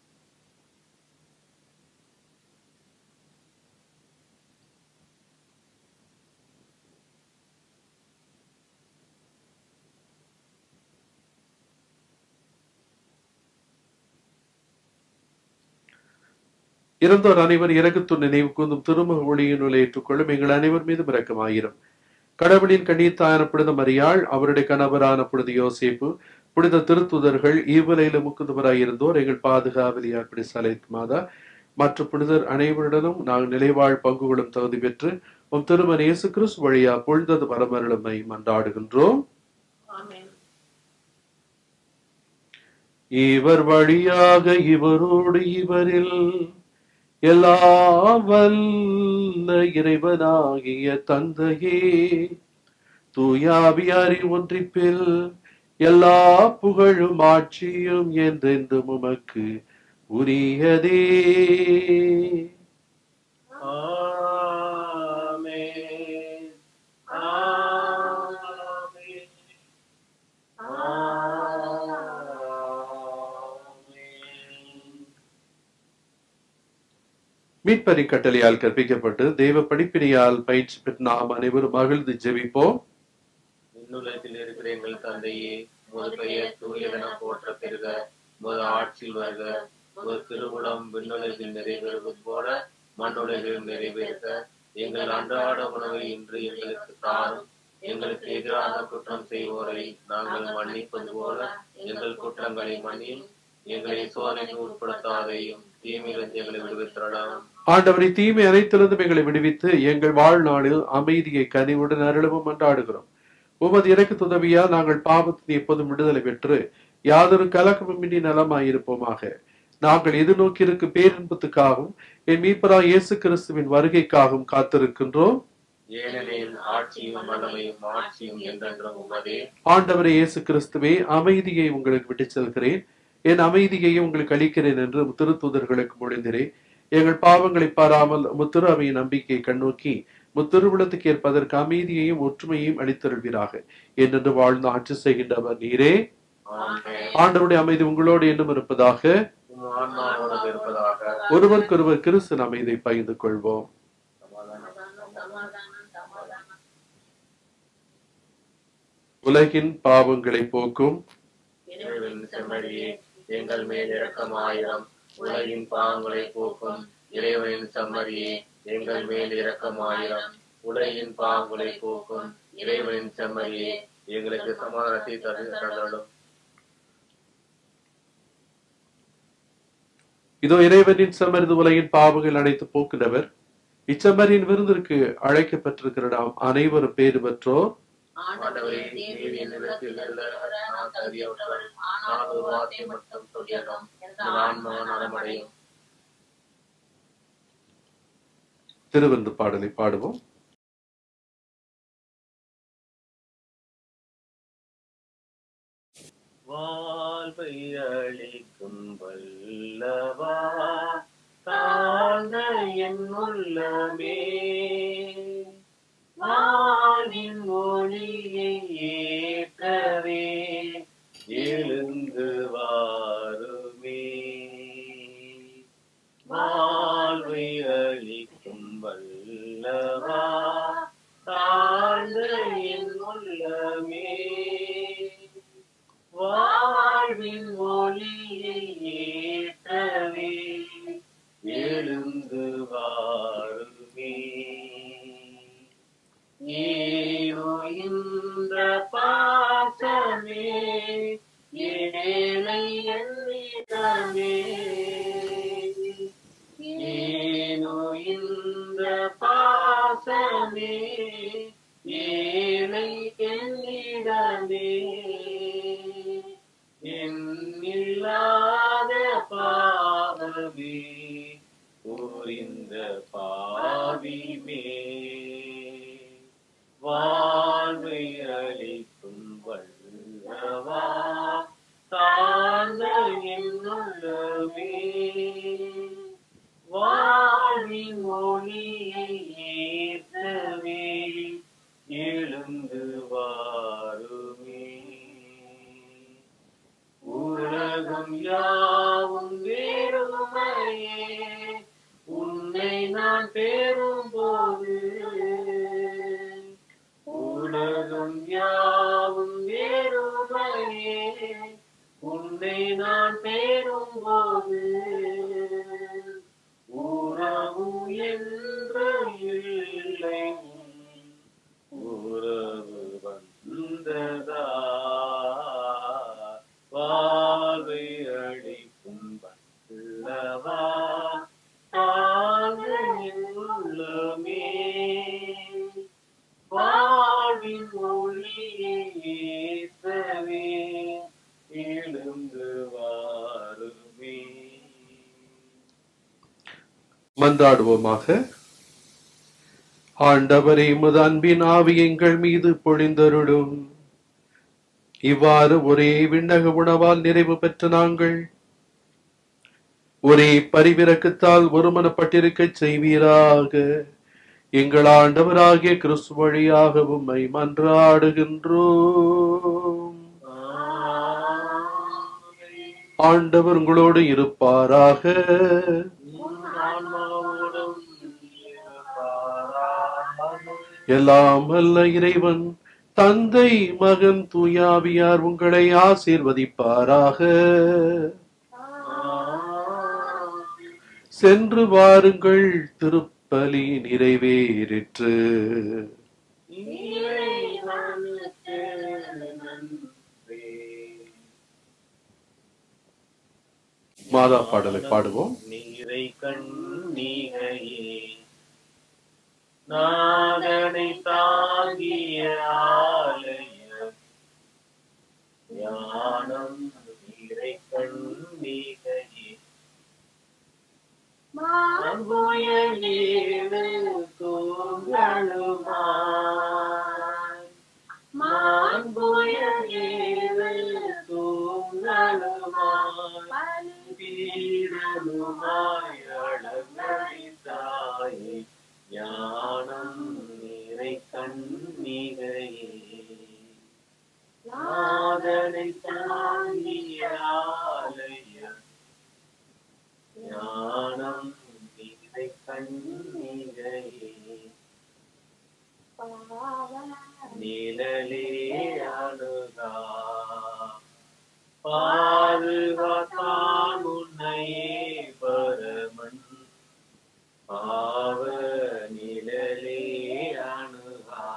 இறந்தோர் அனைவர் இறக்கத்து நினைவு கூந்தும் திருமக ஒளியினுள் ஏற்றுக்கொள்ளும் எங்கள் அனைவர் மீதும் இரக்கமாயிரும் கடவுளின் கண்ணீத்தான புனித மரியாள் அவருடைய கணவரான புனித யோசேப்பு புனித திருத்துதர்கள் ஈவலையில முக்குதுவராய் இருந்தோர் எங்கள் பாதுகாவலியார் பிடி சலைத் மாதா மற்ற புனிதர் அனைவருடனும் நாங்கள் நிலைவாழ் பங்குகளும் தகுதி பெற்று உம் திருமன் இயேசு கிறிஸ்து வழியா பொழுதது பரமருளமை மன்றாடுகின்றோம் ஆமென் இவர் வழியாக இவரோடு இவரில் எல்லாம் வல்ல இறைவனாகிய தந்தையே தூயாவியாரின் ஒன்றிப்பில் எல்லா புகழும் ஆட்சியும் என்றென்றும் உமக்கு உரியதே ஆமென் ஆமென் ஆமென் மீட்பரி கட்டளையால் கற்பிக்கப்பட்டு தெய்வ படிப்பினையால் பயிற்சி பெற்ற நாம் அனைவரும் மகிழ்ந்து ஜெபிப்போம் விண்ணுலகத்தில் இருக்கிற எங்கள் தந்தையே உமது பெயர் தூயதென போற்ற பெறுக உமது ஆட்சியில் வருக உமது திருவுளம் விண்ணுலகில் நிறைவேறுவது போல மண்ணுலகில் நிறைவேறுக எங்கள் அன்றாட உணவை இன்று எங்களுக்கு தாரும் எங்களுக்கு எதிராக குற்றம் செய்வோரை நாங்கள் மன்னிப்பது போல எங்கள் குற்றங்களை மன்னியும் எங்களை சோதனைக்கு உட்படுத்தாதையும் தீமையிலிருந்து எங்களை விடுவித்திரலாம் ஆண்டவரை தீமை அனைத்திலிருந்தும் எங்களை விடுவித்து எங்கள் வாழ்நாளில் அமைதியை கனிவுடன் அருளவும் கொண்டாடுகிறோம் உமது எனக்கு உதவியா நாங்கள் பாவத்தில் எப்போதும் விடுதலை பெற்று யாதொரு கலக்கமின்றி நலமாயிருப்போமாக நாங்கள் எதிர்நோக்கி இருக்கும் பேரின்பத்துக்காகவும் என் மீட்பரா இயேசு கிறிஸ்துவின் வருகைக்காகவும் காத்திருக்கின்றோம் ஏனெனில் ஆட்சியும் வல்லமையும் ஆட்சியும் என்றென்றும் உமதே ஆண்டவரே இயேசு கிறிஸ்துவே அமைதியை உங்களுக்கு விட்டுச் செல்கிறேன் என் அமைதியை உங்களுக்கு அளிக்கிறேன் என்று திருத்தூதர்களுக்கு மொழிந்திரேன் எங்கள் பாவங்களை பாராமல் முத்திரு அவையின் நம்பிக்கையை கண்ணோக்கி முத்திருவிழத்துக்கு ஏற்பதற்கு அமைதியையும் ஒற்றுமையையும் அளித்தருள்வீராக என்றென்று வாழ்ந்து ஆட்சி செய்கின்றவர் நீரே ஆமென். ஆண்டவருடைய அமைதி உங்களோடு என்றும் இருப்பதாக உம் ஆன்மாவோடு இருப்பதாக ஒருவருக்கொருவர் கிறிஸ்து அமைதியை பகிர்ந்து கொள்வோம் உலகின் பாவங்களை போக்கும் இறைவன் செம்மறியே எங்கள் மேல் இரக்கமாயிரம் உலகின் பாவங்களை போக்கும் இறைவனின் செம்மறியே எங்கள் மேல் இரக்கமாயிரம் உலகின் பாவங்களை போக்கும் இறைவனின் செம்மறியே எங்களுக்கு சமாதானத்தை தரு தரலும் இதோ இறைவனின் செம்மறிது உலகின் பாவங்கள் அனைத்து போக்குகிறவர் இச்செம்மறியின் விருந்திற்கு அழைக்கப்பட்டிருக்கிற நாம் அனைவரும் பேறு பெற்றோர் ஆண்டவரே நீர் என்னிடத்தில் இல்ல நான் தகுதியற்றவள் நான் ஒரு வார்த்தை மட்டும் சொல்லியதும் என் ஆன்மா நலமடையும் திருவிருந்து பாடலை பாடுவோம் வாழ்வை அளிக்கும் வல்லவா தாழ்ந்த என் உள்ளமே வானின் ஒளியை ஏற்றவே எழுந்து வாருமே வாழ்வை அளிக்கும் வல்லவா தாழ்ந்த என் உள்ளமே வாழ்வின் ஒளியை ஏற்றவே எழுந்து வாருமே ஏனோ இந்த பாசமே ஏழை என்னிடமே ஏனோ இந்த பாசமே ஏழை என்னிடமே எண்ணில்லாத பாவமே புரிந்த பாவிமே வாழ்வை அளிக்கும் வல்லவா தாழ்ந்த என்னுள்ளமே வாழ்வின் மொழியை ஏற்றவே எழுந்து வாருமே உலகம் யாவும் வேறுமையே உன்னை நான் பெறும்போது உலகம் யாவும் வேறுமையே உன்னை நான் பெறும்போது உறவு என்று இல்லை உறவு வந்ததா வாழ்வை அளிக்கும் வல்லவா தாழ்வின் உள்ளமே வாழ்வின் ஒளியை ஏற்றவே எழுந்து வாருமே மன்றாடுவோமாக ஆண்டவரே உமது அன்பின் ஆவி எங்கள் மீது பொழிந்தருளும் இவ்வாறு ஒரே விண்ணக உணவால் நிறைவு பெற்ற நாங்கள் ஒரே பரிவிறக்கத்தால் ஒருமனப்பட்டிருக்கச் செய்வீராக எங்கள் ஆண்டவராகிய கிறிஸ்து வழியாக உம்மை மன்றாடுகின்றோம் ஆண்டவர் உங்களோடு இருப்பாராக உன் ஆன்மாவோடும் இருப்பாராக. எல்லாம் அல்ல இறைவன் தந்தை மகன் தூயாவியார் உங்களை ஆசீர்வதிப்பாராக சென்று வாருங்கள் திருப்பலி நிறைவேறிற்று இறைவனுக்கு நன்றி மாதா பாடலை பாடுவோம் நீரை கண்ணீகையே நாதனை தாங்கிய ஆலயம் ஞானம் நீரை கண்ணீகையே மாங்குயலீடு தூங்களுமாய் மாங்குயலீடு தூங்களுமாய் வீரனுமாய் அழகழித்தாயே ஞானம் நீரை கண்ணிகையே நாதனை தாங்கிய ஆலயம் ஞானம் நீரை கண்ணிகையே நிழலே அணுகா பாதுகாத்தான் உன்னையே பரமன் பாவ நிழலே அணுகா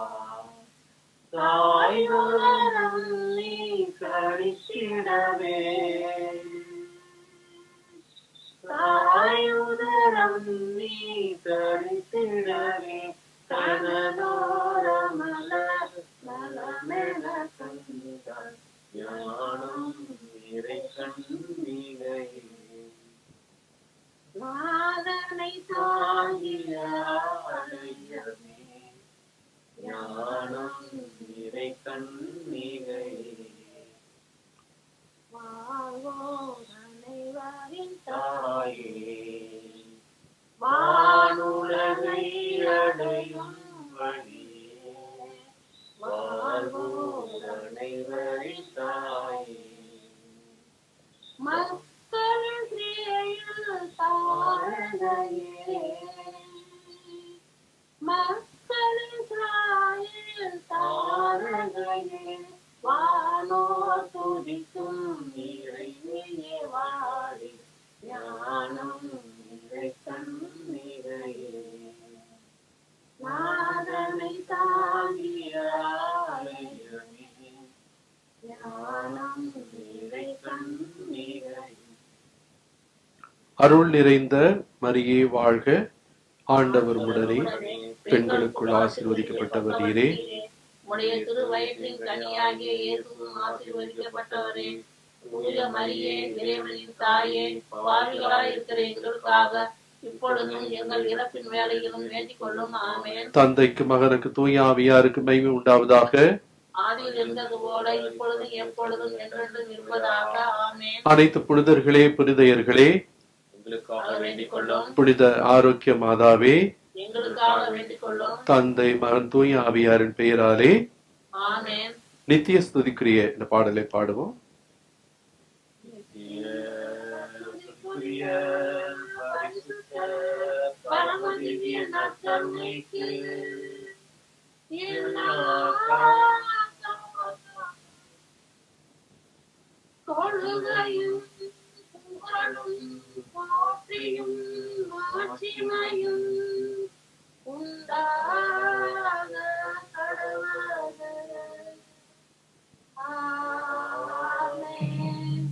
தாய்வரம் நீ கழிச்சிடவே தாயுதரம் நீ கழித்திடவே கனதோரமல நலமென கண்டான் ஞானம் நிறை கண்ணிகையே நாதனை தாங்கிய ஆலயமே ஞானம் நிறை கண்ணிகையே வாழ்வோரனைவரின் தாயே வானுலகை அடையும் வழியே வாழ்வோர் அனைவரின் தாயே மக்கள் கிரியையில் தாரகையே மக்கள் இஸ்ராயேல் தாரகையே வானோர் துதிக்கும் இறைமையே வாழி ஞானம் நிறை கண்ணிகையே நாதனை தாங்கிய ஆலயமே ஞானம் நிறை கண்ணிகையே அருள் நிறைந்த மரியே வாழ்க ஆண்டவர் உடனே பெண்களுக்குள் ஆசீர்வதிக்கப்பட்டவர் நீரே உடைய திரு வயிற்றின் கனியாகிய இயேசுவும் ஆசீர்வதிக்கப்பட்டவரே தூய மரியே இறைவனின் தாயே பாவிகளாய் இருக்கிற எங்களுக்காக இப்பொழுதும் எங்கள் இறப்பின் வேலையிலும் வேண்டிக் கொள்ளும் ஆமேன் தந்தைக்கு மகனுக்கு தூய ஆவியாருக்கு மகிமை உண்டாவதாக ஆதியில் இருந்தது போல இப்பொழுதும் எப்பொழுதும் என்றென்றும் இருப்பதாக ஆமேன் அனைத்து புனிதர்களே புனிதையர்களே எங்களுக்காக வேண்டிக் கொள்ளும் புனித ஆரோக்கிய மாதாவே எங்களுக்காக வேண்டிக் கொள்ளும் தந்தை மகன் தூய ஆவியாரின் பெயராலே ஆமேன் நித்திய ஸ்துதிக்குரிய இந்த பாடலை பாடுவோம் நித்திய பரிசுத்த பரமதிவ்ய நற்கருணைக்கு கொள்கையும் புகழும் போற்றியும் மாட்சிமையும் உண்டாக கடவுளது. ஆமென்.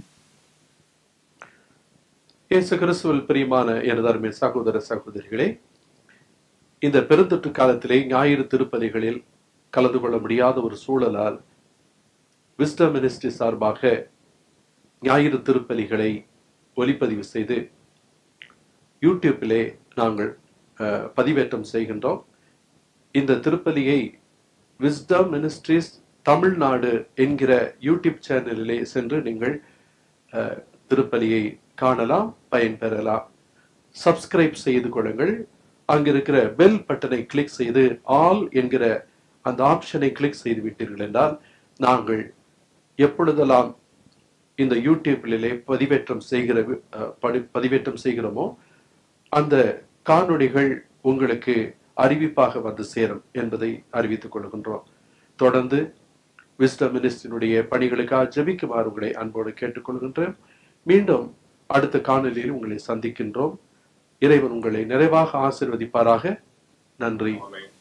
இயேசு கிறிஸ்துவில் பிரியமான எனது அருமை சகோதர சகோதரிகளே இந்த பெருந்தொற்று காலத்திலே ஞாயிறு திருப்பலிகளில் கலந்து கொள்ள முடியாத ஒரு சூழலால் விஸ்டம் மினிஸ்ட்ரி சார்பாக ஞாயிறு திருப்பலிகளை ஒலிப்பதிவு செய்து யூடியூப்பிலே நாங்கள் அஹ், பதிவேற்றம் செய்கின்றோம் இந்த திருப்பலியை விஸ்டம் மினிஸ்ட்ரிஸ் தமிழ்நாடு என்கிற யூடியூப் சேனலிலே சென்று நீங்கள் அஹ், திருப்பலியை காணலாம் பயன்பெறலாம் சப்ஸ்கிரைப் செய்து கொள்ளுங்கள் அங்கிருக்கிற பெல் பட்டனை கிளிக் செய்து ஆல் என்கிற அந்த ஆப்ஷனை கிளிக் செய்து விட்டீர்கள் என்றால் நாங்கள் எப்பொழுதெல்லாம் இந்த யூடியூப்பிலே பதிவேற்றம் செய்கிற அஹ், படி- பதிவேற்றம் செய்கிறோமோ அந்த காணொளிகள் உங்களுக்கு அறிவிப்பாக வந்து சேரும் என்பதை அறிவித்துக் கொள்கின்றோம் தொடர்ந்து விஸ்டம் மினிஸ்டினுடைய பணிகளுக்காக ஜெபிக்குமாறு உங்களை அன்போடு கேட்டுக்கொள்கின்றேன் மீண்டும் அடுத்த காணொலியில் உங்களை சந்திக்கின்றோம் இறைவன் உங்களை நிறைவாக ஆசீர்வதிப்பாராக நன்றி ஆமென்